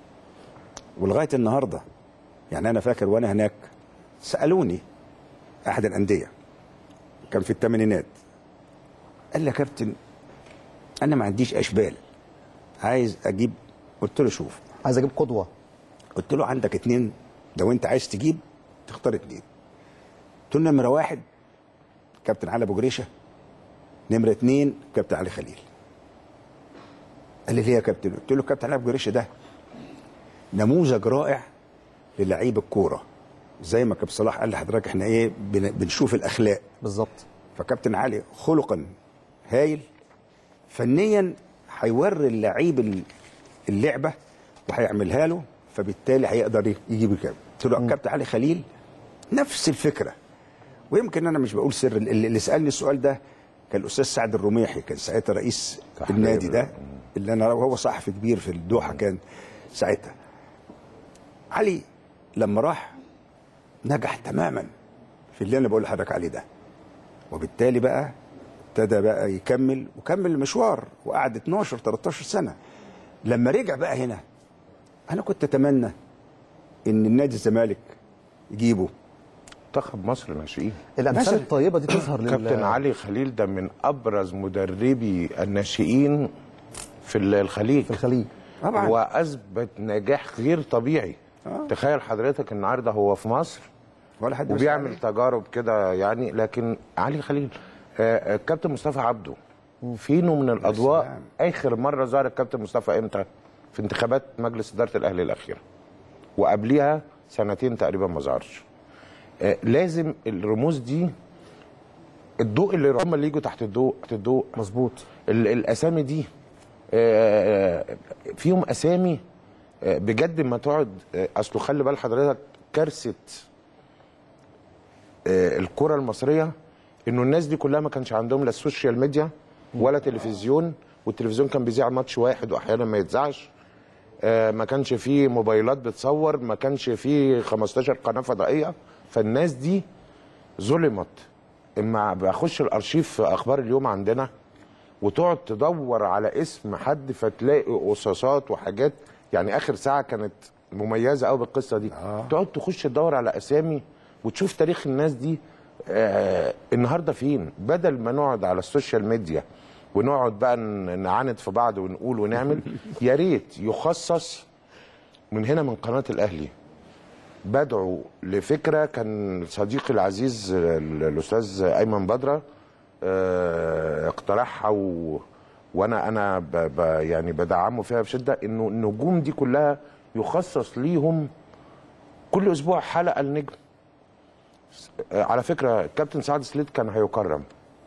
ولغايه النهارده يعني انا فاكر وانا هناك سالوني احد الانديه كان في الثمانينات قال لي يا كابتن انا ما عنديش اشبال عايز اجيب قلت له شوف عايز اجيب قدوه قلت له عندك اتنين لو انت عايز تجيب تختار اتنين قلت له نمره واحد كابتن علي ابو جريشه نمره اتنين كابتن علي خليل قال لي ليه يا كابتن قلت له كابتن علي ابو جريشه ده نموذج رائع للعيب الكوره زي ما كابتن صلاح قال لحضرتك احنا ايه بن- بنشوف الاخلاق بالظبط فكابتن علي خلقا هايل فنيا هيوري اللعيب اللعبه وهيعملها له فبالتالي هيقدر يجيب الكام قلت له كابتن علي خليل نفس الفكره ويمكن انا مش بقول سر اللي اللي سالني السؤال ده كان الاستاذ سعد الرميحي كان ساعتها رئيس تحرير. النادي ده اللي انا وهو صحفي كبير في الدوحه كان ساعتها علي لما راح نجح تماما في اللي انا بقول لحضرتك عليه ده وبالتالي بقى ابتدى بقى يكمل وكمل المشوار وقعد 12 13 سنه لما رجع بقى هنا انا كنت اتمنى ان النادي الزمالك يجيبه منتخب مصر ناشئين الامثال مثلا. الطيبه دي تظهر لل كابتن علي خليل ده من ابرز مدربي الناشئين في الخليج في الخليج طبعا واثبت نجاح غير طبيعي آه. تخيل حضرتك النهارده هو في مصر ولا حد وبيعمل بيسأل. تجارب كده يعني لكن علي خليل آه، آه، الكابتن مصطفى عبده فينه من الاضواء سلام. اخر مره ظهر الكابتن مصطفى امتى في انتخابات مجلس اداره الاهلي الاخيره وقبليها سنتين تقريبا ما ظهرش آه، لازم الرموز دي الضوء اللي هم اللي يجوا تحت الضوء تحت الضوء مظبوط ال- الاسامي دي آه، آه، فيهم اسامي آه، بجد ما تقعد آه، اصله خلي بال حضرتك كارثه آه، الكره المصريه انه الناس دي كلها ما كانش عندهم لا السوشيال ميديا ولا تلفزيون والتلفزيون كان بيذيع ماتش واحد واحيانا ما يتذاعش آه، ما كانش فيه موبايلات بتصور ما كانش فيه 15 قناه فضائيه فالناس دي ظلمت اما بخش الارشيف في اخبار اليوم عندنا وتقعد تدور على اسم حد فتلاقي قصاصات وحاجات يعني اخر ساعه كانت مميزه قوي بالقصه دي آه. تقعد تخش تدور على اسامي وتشوف تاريخ الناس دي آه النهارده فين بدل ما نقعد على السوشيال ميديا ونقعد بقى ن- نعاند في بعض ونقول ونعمل يا ريت يخصص من هنا من قناه الاهلي بدعو لفكره كان صديقي العزيز ال- الاستاذ ايمن بدره آه، اقترحها و... وانا انا ب... ب... يعني بدعمه فيها بشده انه النجوم دي كلها يخصص ليهم كل اسبوع حلقه النجم آه، على فكره الكابتن سعد سليت كان هيكرم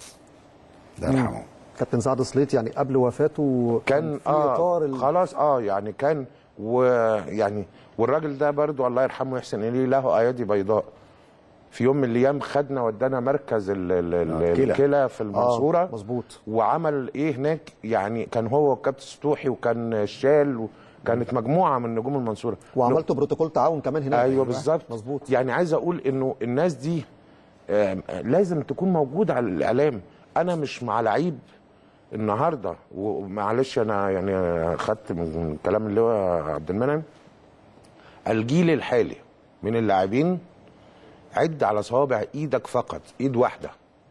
الله يرحمه كابتن سعد سليط يعني قبل وفاته كان في اه اطار ال... خلاص اه يعني كان ويعني والراجل ده برضو الله يرحمه يحسن اليه له ايادي بيضاء في يوم من الايام خدنا ودانا مركز ال- ال- ال- آه، الكلى. الكلى في المنصوره مظبوط. وعمل ايه هناك يعني كان هو والكابتن ستوحي وكان الشال وكانت مجموعه من نجوم المنصوره وعملتوا بروتوكول تعاون كمان هناك ايوه بالظبط مظبوط يعني عايز اقول انه الناس دي آم، لازم تكون موجوده على الاعلام انا مش مع لعيب النهارده ومعلش انا يعني خدت من كلام اللي هو عبد المنعم الجيل الحالي من اللاعبين عد على صوابع ايدك فقط ايد واحده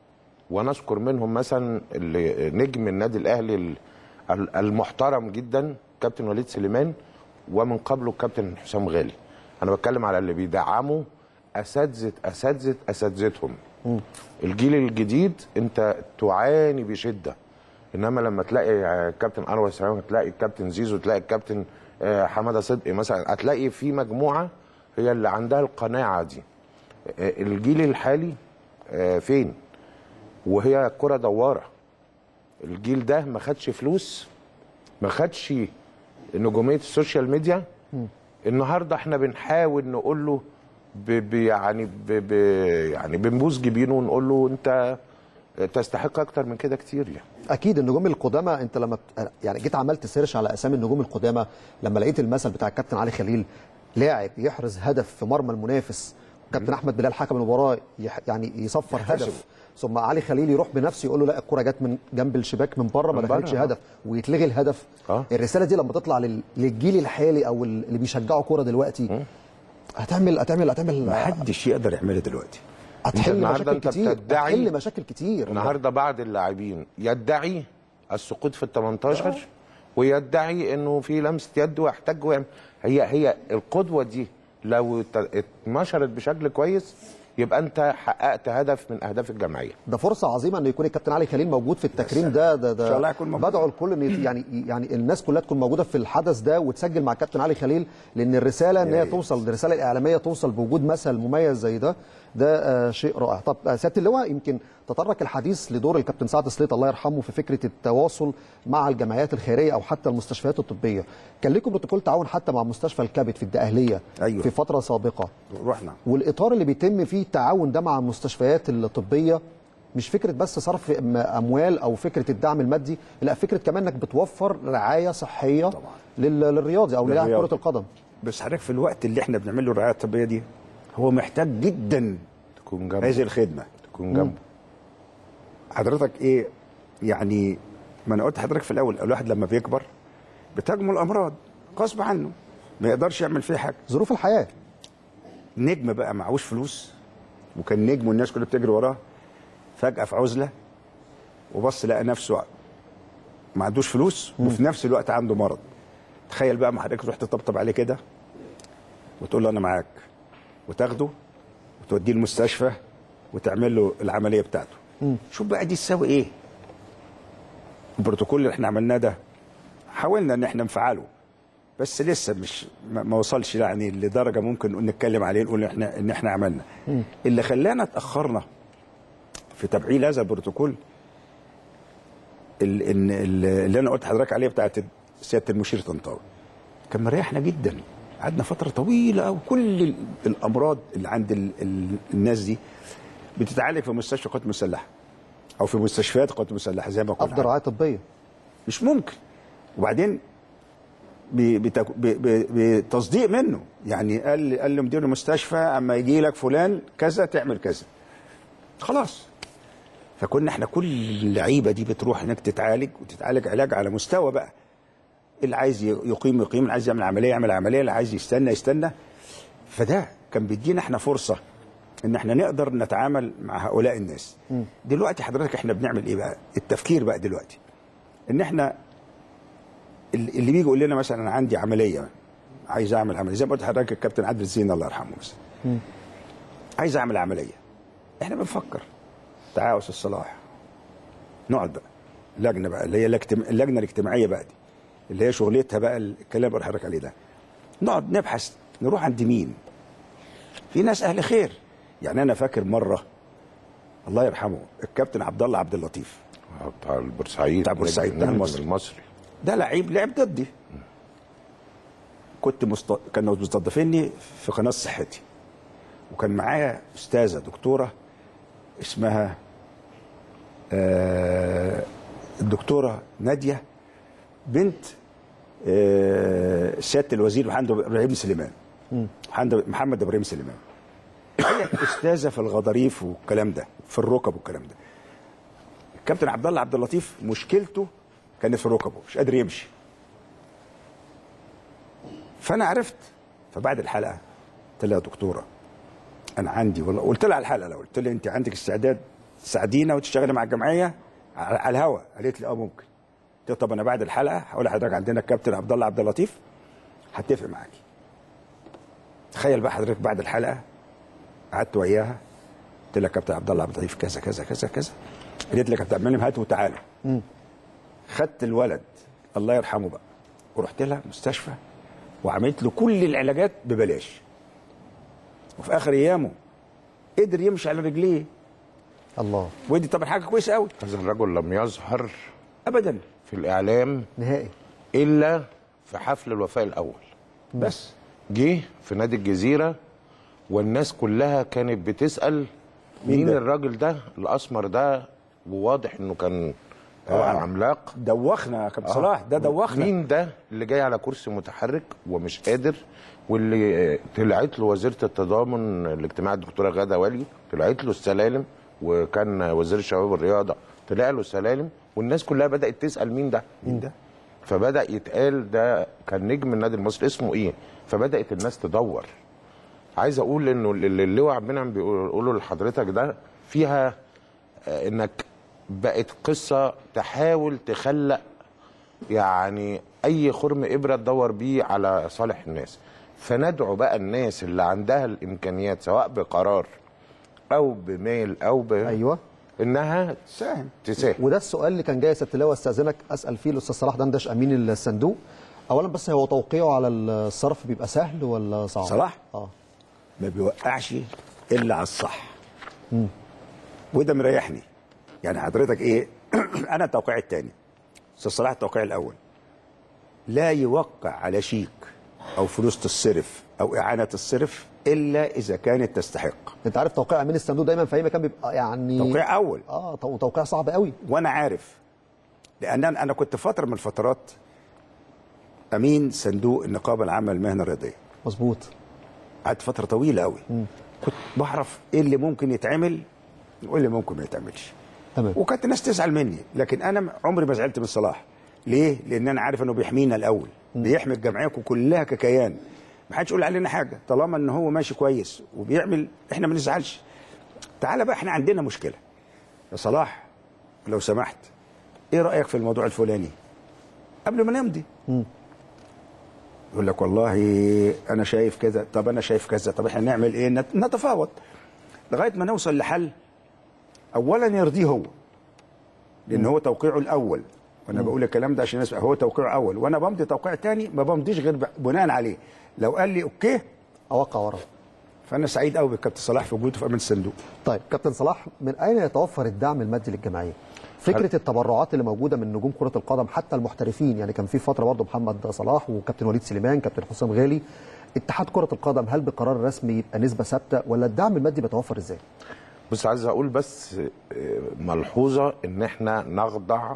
ونذكر منهم مثلا اللي نجم النادي الاهلي ال- ال- المحترم جدا كابتن وليد سليمان ومن قبله الكابتن حسام غالي انا بتكلم على اللي بيدعموا اساتذه اساتذه اساتذتهم الجيل الجديد انت تعاني بشده انما لما تلاقي كابتن انور سلام تلاقي الكابتن زيزو تلاقي الكابتن آه، حماده صدقي مثلا هتلاقي في مجموعه هي اللي عندها القناعه دي آه، الجيل الحالي آه، فين وهي كرة دوارة الجيل ده ما خدش فلوس ما خدش نجومية السوشيال ميديا النهارده احنا بنحاول نقول له ب ب يعني ب ب يعني بنبوس جبينه ونقول له انت تستحق اكتر من كده كتير يعني اكيد النجوم القدامى انت لما بت- يعني جيت عملت سيرش على اسامي النجوم القدامى لما لقيت المثل بتاع الكابتن علي خليل لاعب يحرز هدف في مرمى المنافس كابتن احمد بلال حكم المباراه يح- يعني يصفر يحتسب. هدف ثم علي خليل يروح بنفسه يقول له لا الكره جت من جنب الشباك من بره ما من بره، دخلتش آه. هدف ويتلغي الهدف آه. الرساله دي لما تطلع لل- للجيل الحالي او ال- اللي بيشجعوا كوره دلوقتي هتعمل هتعمل هتعمل ما حدش يقدر يعملها دلوقتي هتحل النهاردة مشاكل أنت كتير بتدعي- هتحل مشاكل كتير النهارده بعض اللاعبين يدعي السقوط في ال 18 ويدعي انه في لمسه يد ويحتاج ويعمل هي هي القدوه دي لو ات- اتنشرت بشكل كويس يبقى انت حققت هدف من اهداف الجمعيه ده فرصه عظيمه ان يكون الكابتن علي خليل موجود في التكريم ده ده ده إن شاء الله يكون موجود. بدعو الكل ان يت- يعني يعني الناس كلها تكون موجوده في الحدث ده وتسجل مع الكابتن علي خليل لان الرساله ان هي ريت. توصل الرساله الاعلاميه توصل بوجود مثل مميز زي ده ده آه شيء رائع طب آه سياده اللواء يمكن تطرق الحديث لدور الكابتن سعد سليط الله يرحمه في فكره التواصل مع الجمعيات الخيريه او حتى المستشفيات الطبيه كان لكم بروتوكول تعاون حتى مع مستشفى الكبد في الدقهليه أيوة. في فتره سابقه رحنا والاطار اللي بيتم فيه التعاون ده مع المستشفيات الطبيه مش فكره بس صرف أم- اموال او فكره الدعم المادي لا فكره كمان انك بتوفر رعايه صحيه طبعا. لل- للرياضي او للاعب للرياضي. كره القدم بس حضرتك في الوقت اللي احنا بنعمل له الرعايه الطبيه دي هو محتاج جدا تكون جنبه هذه الخدمه تكون جنبه حضرتك ايه يعني ما انا قلت لحضرتك في الاول الواحد لما بيكبر بتهاجمه الامراض غصب عنه ما يقدرش يعمل فيه حاجه ظروف الحياه نجم بقى معهوش فلوس وكان نجم والناس كلها بتجري وراه فجاه في عزله وبص لقى نفسه ما عندوش فلوس وفي نفس الوقت عنده مرض تخيل بقى ما حضرتك تروح تطبطب عليه كده وتقول له انا معاك وتاخده وتوديه المستشفى وتعمل له العمليه بتاعته شوف بقى دي تساوي ايه البروتوكول اللي احنا عملناه ده حاولنا ان احنا نفعله بس لسه مش ما ما وصلش يعني لدرجه ممكن نتكلم عليه نقول احنا ان احنا عملنا اللي خلانا اتاخرنا في تفعيل هذا البروتوكول ال- ان ال- اللي انا قلت لحضرتك عليه بتاعت سياده المشير طنطاوي كان مريحنا جدا قعدنا فتره طويله وكل ال- الامراض اللي عند ال ال الناس دي بتتعالج في مستشفى قوات مسلحه او في مستشفيات قوات مسلحه زي ما قلنا افضل رعايه طبيه مش ممكن وبعدين ب- بتك- ب- ب- بتصديق منه يعني قال قال لمدير المستشفى اما يجي لك فلان كذا تعمل كذا خلاص فكنا احنا كل اللعيبه دي بتروح هناك تتعالج وتتعالج علاج على مستوى بقى اللي عايز ي- يقيم يقيم اللي عايز يعمل عمليه يعمل عمليه اللي عايز يستنى يستنى فده كان بيدينا احنا فرصه ان احنا نقدر نتعامل مع هؤلاء الناس دلوقتي حضرتك احنا بنعمل ايه بقى التفكير بقى دلوقتي ان احنا ال- اللي بيجي يقول لنا مثلا انا عندي عمليه عايز اعمل عمليه زي ما قلت لحضرتك الكابتن عادل الزين الله يرحمه مثلا عايز اعمل عمليه احنا بنفكر تعالى يا استاذ صلاح نقعد بقى لجنه بقى اللي هي الاجتم- اللجنه الاجتماعيه بقى دي اللي هي شغلتها بقى الكلام اللي بقول لحضرتك عليه ده نقعد نبحث نروح عند مين في ناس اهل خير يعني انا فاكر مره الله يرحمه الكابتن عبد الله عبد اللطيف بتاع البورسعيد بتاع بورسعيد، بتاع نجم المصري. المصري ده لعيب لعب ضدي كنت مست... كانوا مستضيفيني في قناه صحتي وكان معايا استاذه دكتوره اسمها آه الدكتوره ناديه بنت آه سياده الوزير محمد ابراهيم سليمان محمد محمد ابراهيم سليمان هي استاذه في الغضاريف والكلام ده في الركب والكلام ده الكابتن عبد الله عبد اللطيف مشكلته كانت في ركبه مش قادر يمشي فانا عرفت فبعد الحلقه قلت لها يا دكتوره انا عندي والله قلت لها على الحلقه لو قلت لها انت عندك استعداد تساعدينا وتشتغلي مع الجمعيه على على الهوا قالت لي اه ممكن قلت لها طب انا بعد الحلقه هقول لحضرتك عندنا الكابتن عبد الله عبد اللطيف هتفق معاكي تخيل بقى حضرتك بعد الحلقه قعدت وياها قلت لها كابتن عبد الله عبد اللطيف كذا كذا كذا كذا قالت لي يا كابتن عبد المنعم هات وتعالى خدت الولد الله يرحمه بقى ورحت لها مستشفى وعملت له كل العلاجات ببلاش وفي اخر ايامه قدر يمشي على رجليه الله ودي طبعا حاجه كويسه قوي هذا الرجل لم يظهر ابدا في الاعلام نهائي الا في حفل الوفاء الاول بس جه في نادي الجزيره والناس كلها كانت بتسال مين مين ده؟ الراجل ده الاسمر ده وواضح انه كان طبعاً. آه عملاق دوخنا يا كابتن صلاح ده دوخنا مين ده اللي جاي على كرسي متحرك ومش قادر واللي طلعت له وزيره التضامن الاجتماعي الدكتوره غاده والي طلعت له السلالم وكان وزير الشباب والرياضه طلع له السلالم والناس كلها بدات تسال مين ده مين ده فبدا يتقال ده كان نجم النادي المصري اسمه ايه فبدات الناس تدور عايز اقول انه اللي اللواء عبد المنعم بيقوله لحضرتك ده فيها آه، انك بقت قصه تحاول تخلق يعني اي خرم ابره تدور بيه على صالح الناس فندعو بقى الناس اللي عندها الامكانيات سواء بقرار او بمال او ب... ايوه انها ساهم تساهم وده السؤال اللي كان جاي يا سياده اللواء استاذنك اسال فيه الاستاذ صلاح دندش امين الصندوق اولا بس هو توقيعه على الصرف بيبقى سهل ولا صعب؟ صلاح؟ اه ما بيوقعش الا على الصح وده مريحني يعني حضرتك ايه انا التوقيع الثاني استاذ صلاح التوقيع الاول لا يوقع على شيك او فلوس تصرف او اعانه الصرف الا اذا كانت تستحق انت عارف توقيع امين الصندوق دايما في اي مكان بيبقى يعني توقيع اول اه تو- توقيع صعب قوي وانا عارف لان انا أنا كنت فتره من الفترات امين صندوق النقابه العامه للمهنه الرياضيه مظبوط قعدت فتره طويله قوي كنت بعرف ايه اللي ممكن يتعمل وايه اللي ممكن ما يتعملش تمام وكانت الناس تزعل مني لكن انا عمري ما زعلت من صلاح ليه لان انا عارف انه بيحمينا الاول بيحمي الجمعيه كلها ككيان ما حدش يقول علينا حاجه طالما ان هو ماشي كويس وبيعمل احنا ما نزعلش تعالى بقى احنا عندنا مشكله يا صلاح لو سمحت ايه رايك في الموضوع الفلاني قبل ما نمضي يقول لك والله انا شايف كذا طب انا شايف كذا طب احنا نعمل ايه نت- نتفاوض لغايه ما نوصل لحل اولا يرضيه هو لان هو توقيعه الاول وانا بقول الكلام ده عشان الناس هو توقيعه اول وانا بمضي توقيع تاني ما بمضيش غير ب- بناء عليه لو قال لي اوكي اوقع وراه فانا سعيد قوي بالكابتن صلاح في وجوده في امين الصندوق طيب كابتن صلاح من اين يتوفر الدعم المادي للجمعيه؟ فكره التبرعات اللي موجوده من نجوم كره القدم حتى المحترفين يعني كان في فتره برضه محمد صلاح وكابتن وليد سليمان كابتن حسام غالي اتحاد كره القدم هل بقرار رسمي يبقى نسبه ثابته ولا الدعم المادي بيتوفر ازاي؟ بص عايز اقول بس آه، ملحوظه ان احنا نخضع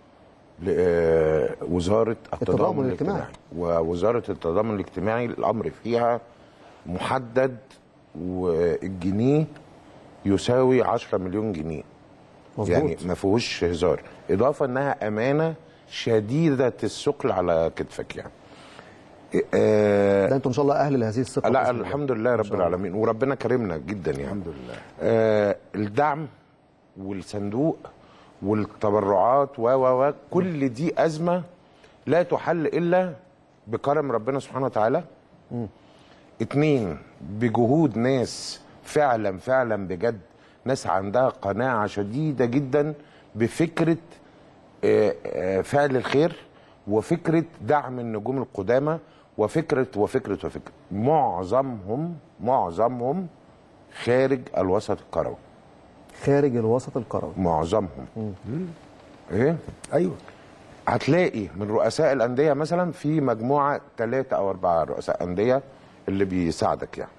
لوزاره التضامن التضامن الاجتماعي. الاجتماعي ووزاره التضامن الاجتماعي الامر فيها محدد والجنيه يساوي 10 مليون جنيه مظبوط يعني ما فيهوش هزار اضافه انها امانه شديده الثقل على كتفك يعني آه، ده انتم ان شاء الله اهل لهذه الثقه لا بإذن الله. الحمد لله رب العالمين وربنا كرمنا جدا يعني الحمد لله آه الدعم والصندوق والتبرعات و و و كل دي ازمه لا تحل الا بكرم ربنا سبحانه وتعالى اتنين بجهود ناس فعلا فعلا بجد ناس عندها قناعه شديده جدا بفكره آه، آه، فعل الخير وفكره دعم النجوم القدامى وفكره وفكره وفكره معظمهم معظمهم خارج الوسط الكروي خارج الوسط الكروي معظمهم ايه ايوه هتلاقي من رؤساء الانديه مثلا في مجموعه ثلاثه او اربعه رؤساء انديه اللي بيساعدك يعني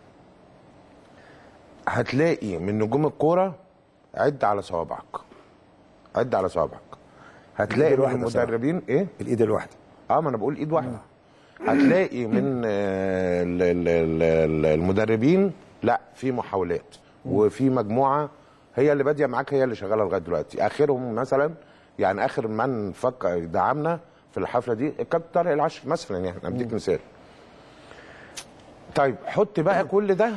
هتلاقي من نجوم الكوره عد على صوابعك عد على صوابعك هتلاقي الإيد من الواحدة صراحة. المدربين ايه الايد الواحده اه ما انا بقول ايد واحده هتلاقي من آه، ال- ال- ال- ال- المدربين لا في محاولات وفي مجموعه هي اللي باديه معاك هي اللي شغاله لغايه دلوقتي اخرهم مثلا يعني اخر من فكر دعمنا في الحفله دي الكابتن طارق العشر مثلا يعني اديك مثال طيب حط بقى كل ده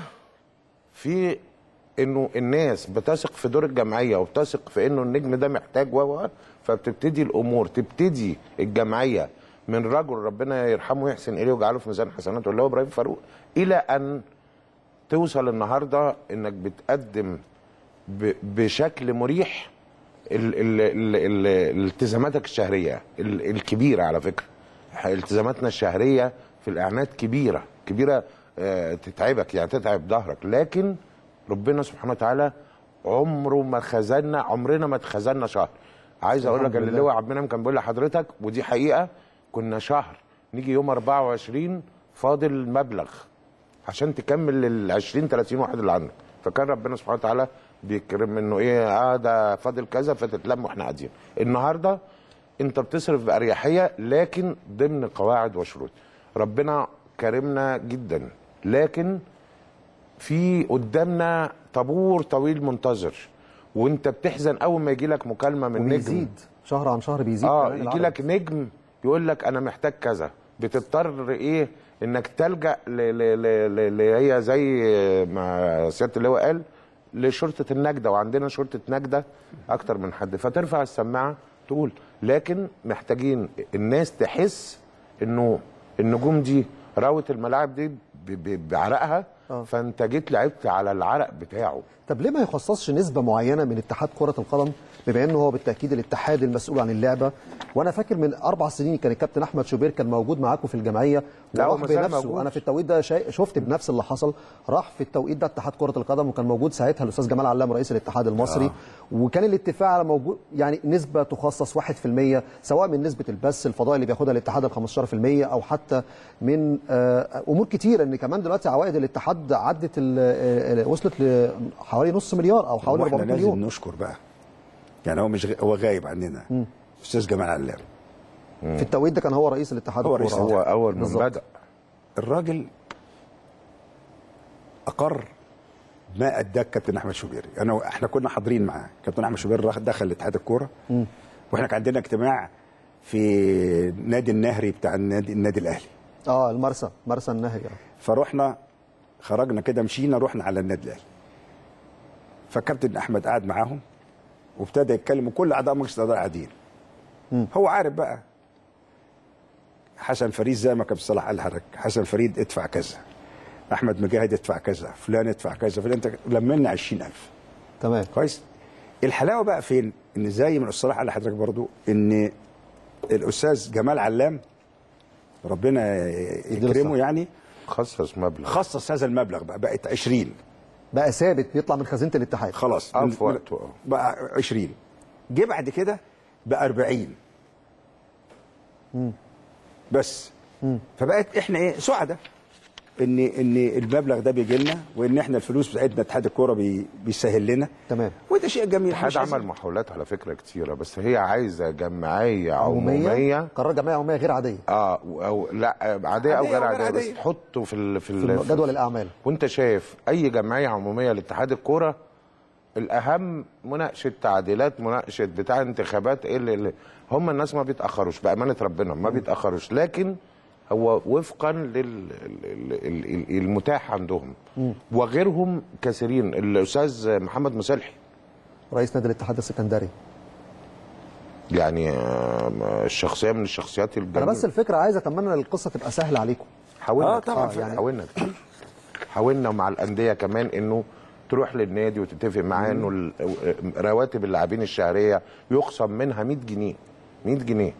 في انه الناس بتثق في دور الجمعيه وبتثق في انه النجم ده محتاج و و- فبتبتدي الامور تبتدي الجمعيه من رجل ربنا يرحمه ويحسن اليه ويجعله في ميزان حسناته اللي هو ابراهيم فاروق الى ان توصل النهارده انك بتقدم ب- بشكل مريح ال ال ال ال التزاماتك الشهريه ال الكبيره على فكره التزاماتنا الشهريه في الاعلانات كبيره كبيره آه، تتعبك يعني تتعب ظهرك لكن ربنا سبحانه وتعالى عمره ما خزنا عمرنا ما اتخزنا شهر عايز اقول لك الحمد اللي لله. اللواء عبد المنعم كان بيقول لحضرتك ودي حقيقه كنا شهر نيجي يوم 24 فاضل مبلغ عشان تكمل ال 20 30 واحد اللي عندك فكان ربنا سبحانه وتعالى بيكرم انه ايه اه ده فاضل كذا فتتلم واحنا قاعدين النهارده انت بتصرف باريحيه لكن ضمن قواعد وشروط ربنا كرمنا جدا لكن في قدامنا طابور طويل منتظر وانت بتحزن اول ما يجي لك مكالمه من نجم وبيزيد شهر عن شهر بيزيد اه كمان يجي العدد. لك نجم يقول لك انا محتاج كذا بتضطر ايه انك تلجا ل- ل- ل- ل- ل- هي زي ما سياده اللواء قال لشرطه النجده وعندنا شرطه نجده اكتر من حد فترفع السماعه تقول لكن محتاجين الناس تحس انه النجوم دي راوت الملاعب دي ب- ب- بعرقها آه. فانت جيت لعبت على العرق بتاعه طب ليه ما يخصصش نسبة معينة من اتحاد كرة القدم بما انه هو بالتأكيد الاتحاد المسؤول عن اللعبة وانا فاكر من اربع سنين كان الكابتن احمد شوبير كان موجود معاكم في الجمعية لا، هو وراح ما زال بنفسه موجود. انا في التوقيت ده شا... شفت بنفس اللي حصل راح في التوقيت ده اتحاد كرة القدم وكان موجود ساعتها الاستاذ جمال علام رئيس الاتحاد المصري آه. وكان الاتفاق على موجود يعني نسبة تخصص 1% سواء من نسبة البث الفضائي اللي بياخدها الاتحاد ال 15% او حتى من آه، امور كتيرة ان كمان دلوقتي عوائد الاتحاد عدت ال- آه، وصلت لحوالي نص مليار او حوالي واحنا 400 لازم مليون نشكر بقى يعني هو مش غ... هو غايب عننا استاذ جمال علام في التوقيت ده كان هو رئيس الاتحاد هو رئيس الكورة. هو اول من بالظبط. بدا الراجل اقر ما اداه الكابتن احمد شوبير انا احنا كنا حاضرين معاه كابتن احمد شوبير راح دخل اتحاد الكوره واحنا كان عندنا اجتماع في نادي النهري بتاع النادي, النادي الاهلي اه المرسى مرسى النهري آه. فروحنا خرجنا كده مشينا رحنا على النادي الاهلي فكابتن احمد قعد معاهم وابتدى يتكلم وكل اعضاء مجلس الاداره قاعدين هو عارف بقى حسن فريد زي ما كابتن صلاح قال لحضرتك حسن فريد ادفع كذا احمد مجاهد ادفع كذا فلان ادفع كذا فلان انت لملنا 20000 تمام كويس الحلاوه بقى فين ان زي ما الاستاذ صلاح قال لحضرتك برضو ان الاستاذ جمال علام ربنا يكرمه الصحة. يعني خصص مبلغ خصص هذا المبلغ بقى بقت 20 بقى ثابت بيطلع من خزينه الاتحاد خلاص اه من- في وقته اه بقى 20 جه بعد كده بقى 40 بس فبقت احنا ايه سعداء ان ان المبلغ ده بيجي لنا وان احنا الفلوس بتاعتنا اتحاد الكوره بي بيسهل لنا تمام وده شيء جميل الاتحاد مش عايزين- عمل محاولات على فكره كتيره بس هي عايزه جمعيه عموميه عموميه قرار جمعيه عموميه غير عاديه اه او لا عاديه او عادية غير أو غير عاديه بس عادية. تحطه في ال في, في ال جدول الاعمال وانت شايف اي جمعيه عموميه لاتحاد الكوره الاهم مناقشه تعديلات مناقشه بتاع انتخابات ايه اللي, اللي هم الناس ما بيتاخروش بامانه ربنا ما بيتاخروش لكن هو وفقا للمتاح عندهم وغيرهم كثيرين الاستاذ محمد مسلحي رئيس نادي الاتحاد السكندري يعني آه، الشخصيه من الشخصيات انا الجميله بس الفكره عايز اتمنى ان القصه تبقى سهله عليكم حاولنا آه، طبعاً. كتير، حاولنا كتير. حاولنا مع الانديه كمان انه تروح للنادي وتتفق معاه انه ال- رواتب اللاعبين الشهريه يخصم منها 100 جنيه 100 جنيه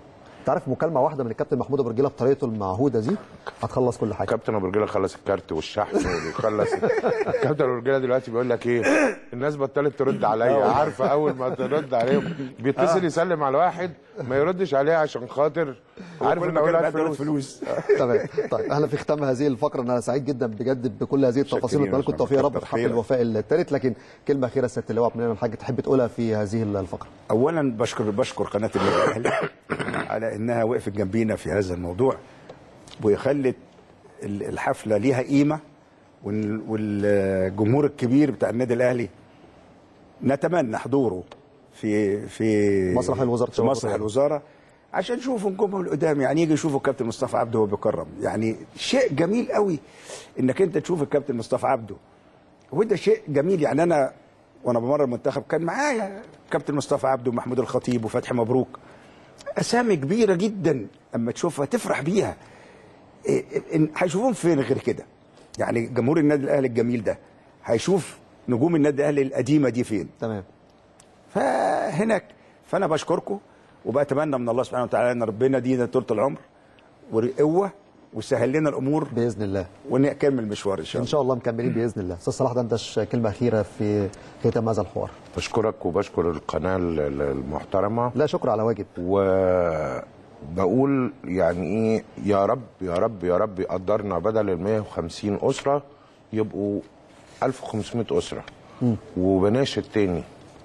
تعرف مكالمه واحده من الكابتن محمود ابو رجيله بطريقته المعهوده دي هتخلص كل حاجه كابتن ابو رجاله خلص الكارت والشحن وبيخلص كابتن ابو رجاله دلوقتي بيقول لك ايه الناس بطلت ترد عليا عارفه اول ما ترد عليهم بيتصل يسلم على واحد ما يردش عليه عشان خاطر عارف ان اقول لك فلوس فلوس تمام طيب احنا في ختام هذه الفقره انا سعيد جدا بجد بكل هذه التفاصيل شاكرين واتمنى لكم يا التوفيق يا رب كتر في حفل خيرك. الوفاء الثالث لكن كلمه اخيره سياده اللواء عبد المنعم الحاج تحب تقولها في هذه الفقره اولا بشكر بشكر قناه النادي الاهلي على انها وقفت جنبينا في هذا الموضوع وخلت ال- الحفله ليها قيمه وال- والجمهور الكبير بتاع النادي الاهلي نتمنى حضوره في في مسرح الوزارة في مسرح الوزاره عشان نشوفوا نجومهم القدام يعني يجي يشوفوا الكابتن مصطفى عبده وهو بيكرم يعني شيء جميل قوي انك انت تشوف الكابتن مصطفى عبده وده شيء جميل يعني انا وانا بمرر المنتخب كان معايا كابتن مصطفى عبده ومحمود الخطيب وفتحي مبروك اسامي كبيره جدا اما تشوفها تفرح بيها إيه- إن- هيشوفوهم فين غير كده يعني جمهور النادي الاهلي الجميل ده هيشوف نجوم النادي الاهلي القديمه دي فين تمام فهناك فانا بشكركم وبتمنى من الله سبحانه وتعالى ان ربنا يدينا طول العمر وقوه ويسهل لنا الامور باذن الله ونكمل المشوار ان شاء ان الله شاء الله مكملين باذن الله استاذ صلاح دندش كلمه اخيره في ختام هذا الحوار بشكرك وبشكر القناه ال- ال- المحترمه لا شكر على واجب وبقول يعني ايه يا رب يا رب يا رب يقدرنا بدل ال 150 اسره يبقوا 1500 اسره وبناشد تاني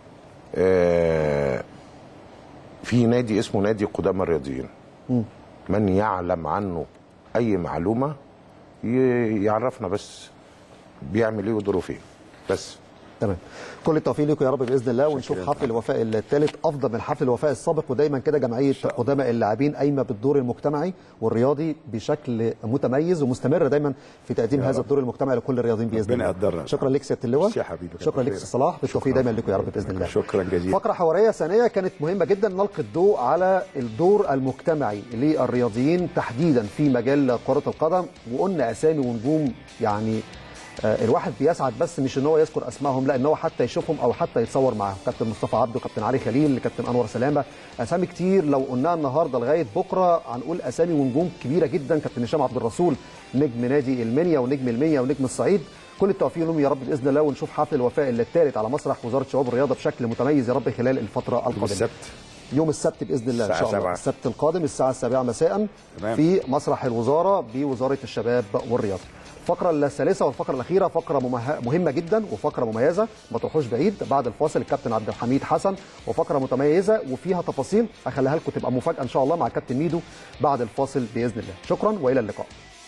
آه في نادي اسمه نادي قدامى الرياضيين من يعلم عنه اي معلومه ي- يعرفنا بس بيعمل ايه ودوره فين بس تمام كل التوفيق لكم يا رب باذن الله ونشوف حفل الوفاء الثالث افضل من حفل الوفاء السابق ودايما كده جمعيه قدماء اللاعبين قايمه بالدور المجتمعي والرياضي بشكل متميز ومستمره دايما في تقديم هذا الدور المجتمعي لكل الرياضيين باذن ربنا الله يقدرنا. شكرا لك سياده اللواء ميرسي يا حبيبي. شكرا لك خير. سيد صلاح بالتوفيق دايما لكم يا رب باذن الله شكرا جزيلا فقرة حوارية ثانية كانت مهمة جدا نلقي الضوء على الدور المجتمعي للرياضيين تحديدا في مجال كرة القدم وقلنا أسامي ونجوم يعني آه، الواحد بيسعد بس مش ان هو يذكر اسمائهم لا ان هو حتى يشوفهم او حتى يتصور معاهم كابتن مصطفى عبده كابتن علي خليل كابتن انور سلامه اسامي كتير لو قلناها النهارده لغايه بكره هنقول اسامي ونجوم كبيره جدا كابتن هشام عبد الرسول نجم نادي المنيا ونجم المنيا ونجم الصعيد كل التوفيق لهم يا رب باذن الله ونشوف حفل الوفاء الثالث على مسرح وزاره الشباب والرياضه بشكل متميز يا رب خلال الفتره القادمه السبت يوم السبت باذن الله ان الساعة شاء الله سبعة. السبت القادم الساعه 7 مساء تمام. في مسرح الوزاره بوزاره الشباب والرياضه الفقرة الثالثة والفقرة الأخيرة فقرة ممه- مهمة جدا وفقرة مميزة ما تروحوش بعيد بعد الفاصل الكابتن عبد الحميد حسن وفقرة متميزة وفيها تفاصيل أخليها لكم تبقى مفاجأة إن شاء الله مع الكابتن ميدو بعد الفاصل بإذن الله شكرا وإلى اللقاء